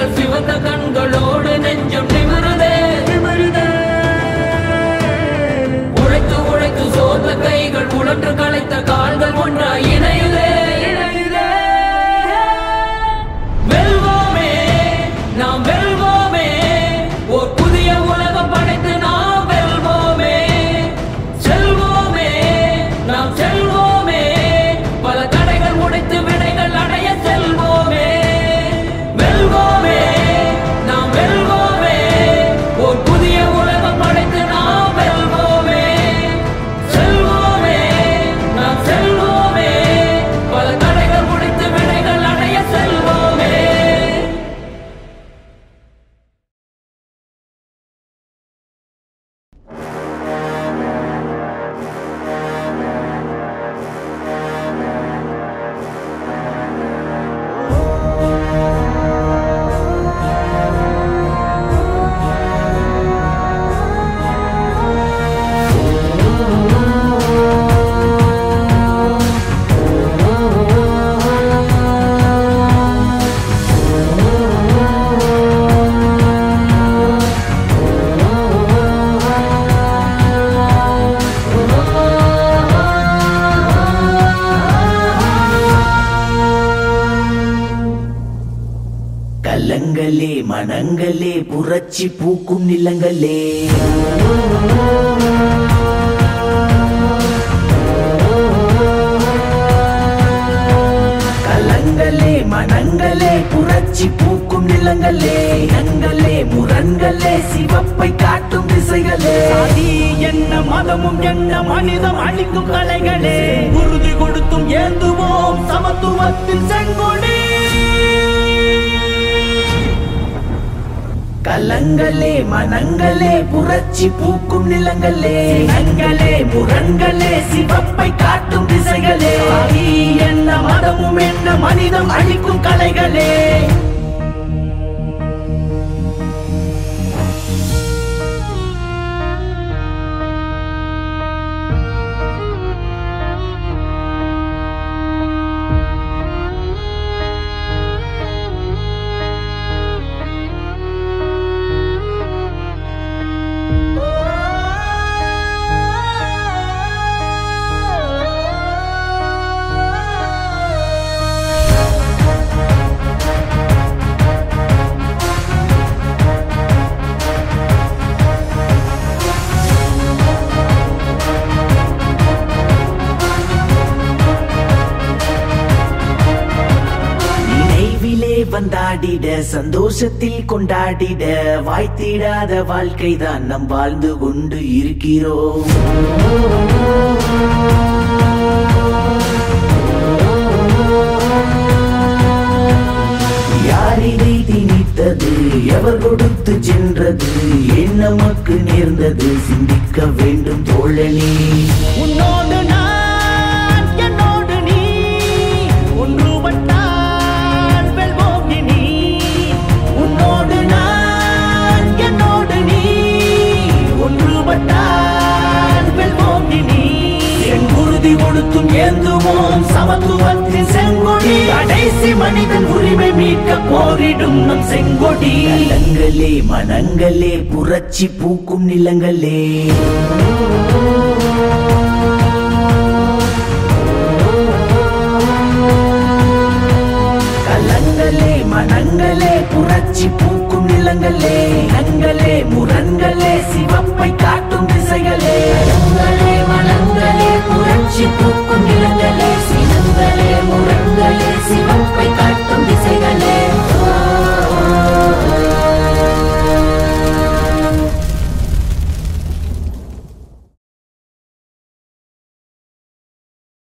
கலங்களே மனங்களே புரட்சி பூக்கும் நிலங்களே கலங்களே மனங்களே புரட்சி பூக்கும் நிலங்களே இனங்களே முரண்களே சிவப்பை காட்டும் திசைகளே சாதி என்ன மதமும் என்ன மனிதம் அழிக்கும் கலைகளே உறுதி கொடுத்தும் ஏந்துவோம் சமத்துவத்தின் செங்கொடி கலங்களே மனங்களே புரட்சி பூக்கும் நிலங்களே இனங்களே முரண்களே சிவப்பை காட்டும் திசைகளே சாதி என்ன மதமும் என்ன மனிதம் அழிக்கும் கலைகளே நினைவிலே வந்தாடிட சந்தோஷத்தில் கொண்டாடிட வாய்த்திடாத வாழ்க்கைதான் நம் வாழ்ந்து கொண்டு இருக்கிறோம் யார் இதை திணித்தது எவர் கொடுத்து சென்றது ஏன் நமக்கு நேர்ந்தது சிந்திக்க வேண்டும் தோழனே உன்னோடு நான் என்னோடு நீ ஒன்றுபட்டால் வெல்வோம் இனி உன்னோடு நான் என்னோடு நீ ஒன்றுபட்டால் வெல்வோம் இனி என் உறுதி கொடுத்தும் ஏந்துவோம் சமத்துவத்தின் செங்கொடி கடைசி மனிதன் உரிமை மீட்க போரிடும் நம் செங்கொடி கலங்களே மனங்களே புரட்சி பூக்கும் நிலங்களே கலங்களே மனங்களே புரட்சி பூக்கும் நிலங்களே இனங்களே முரண்களே சிவப்பை காட்டும் திசைகளே கலங்களே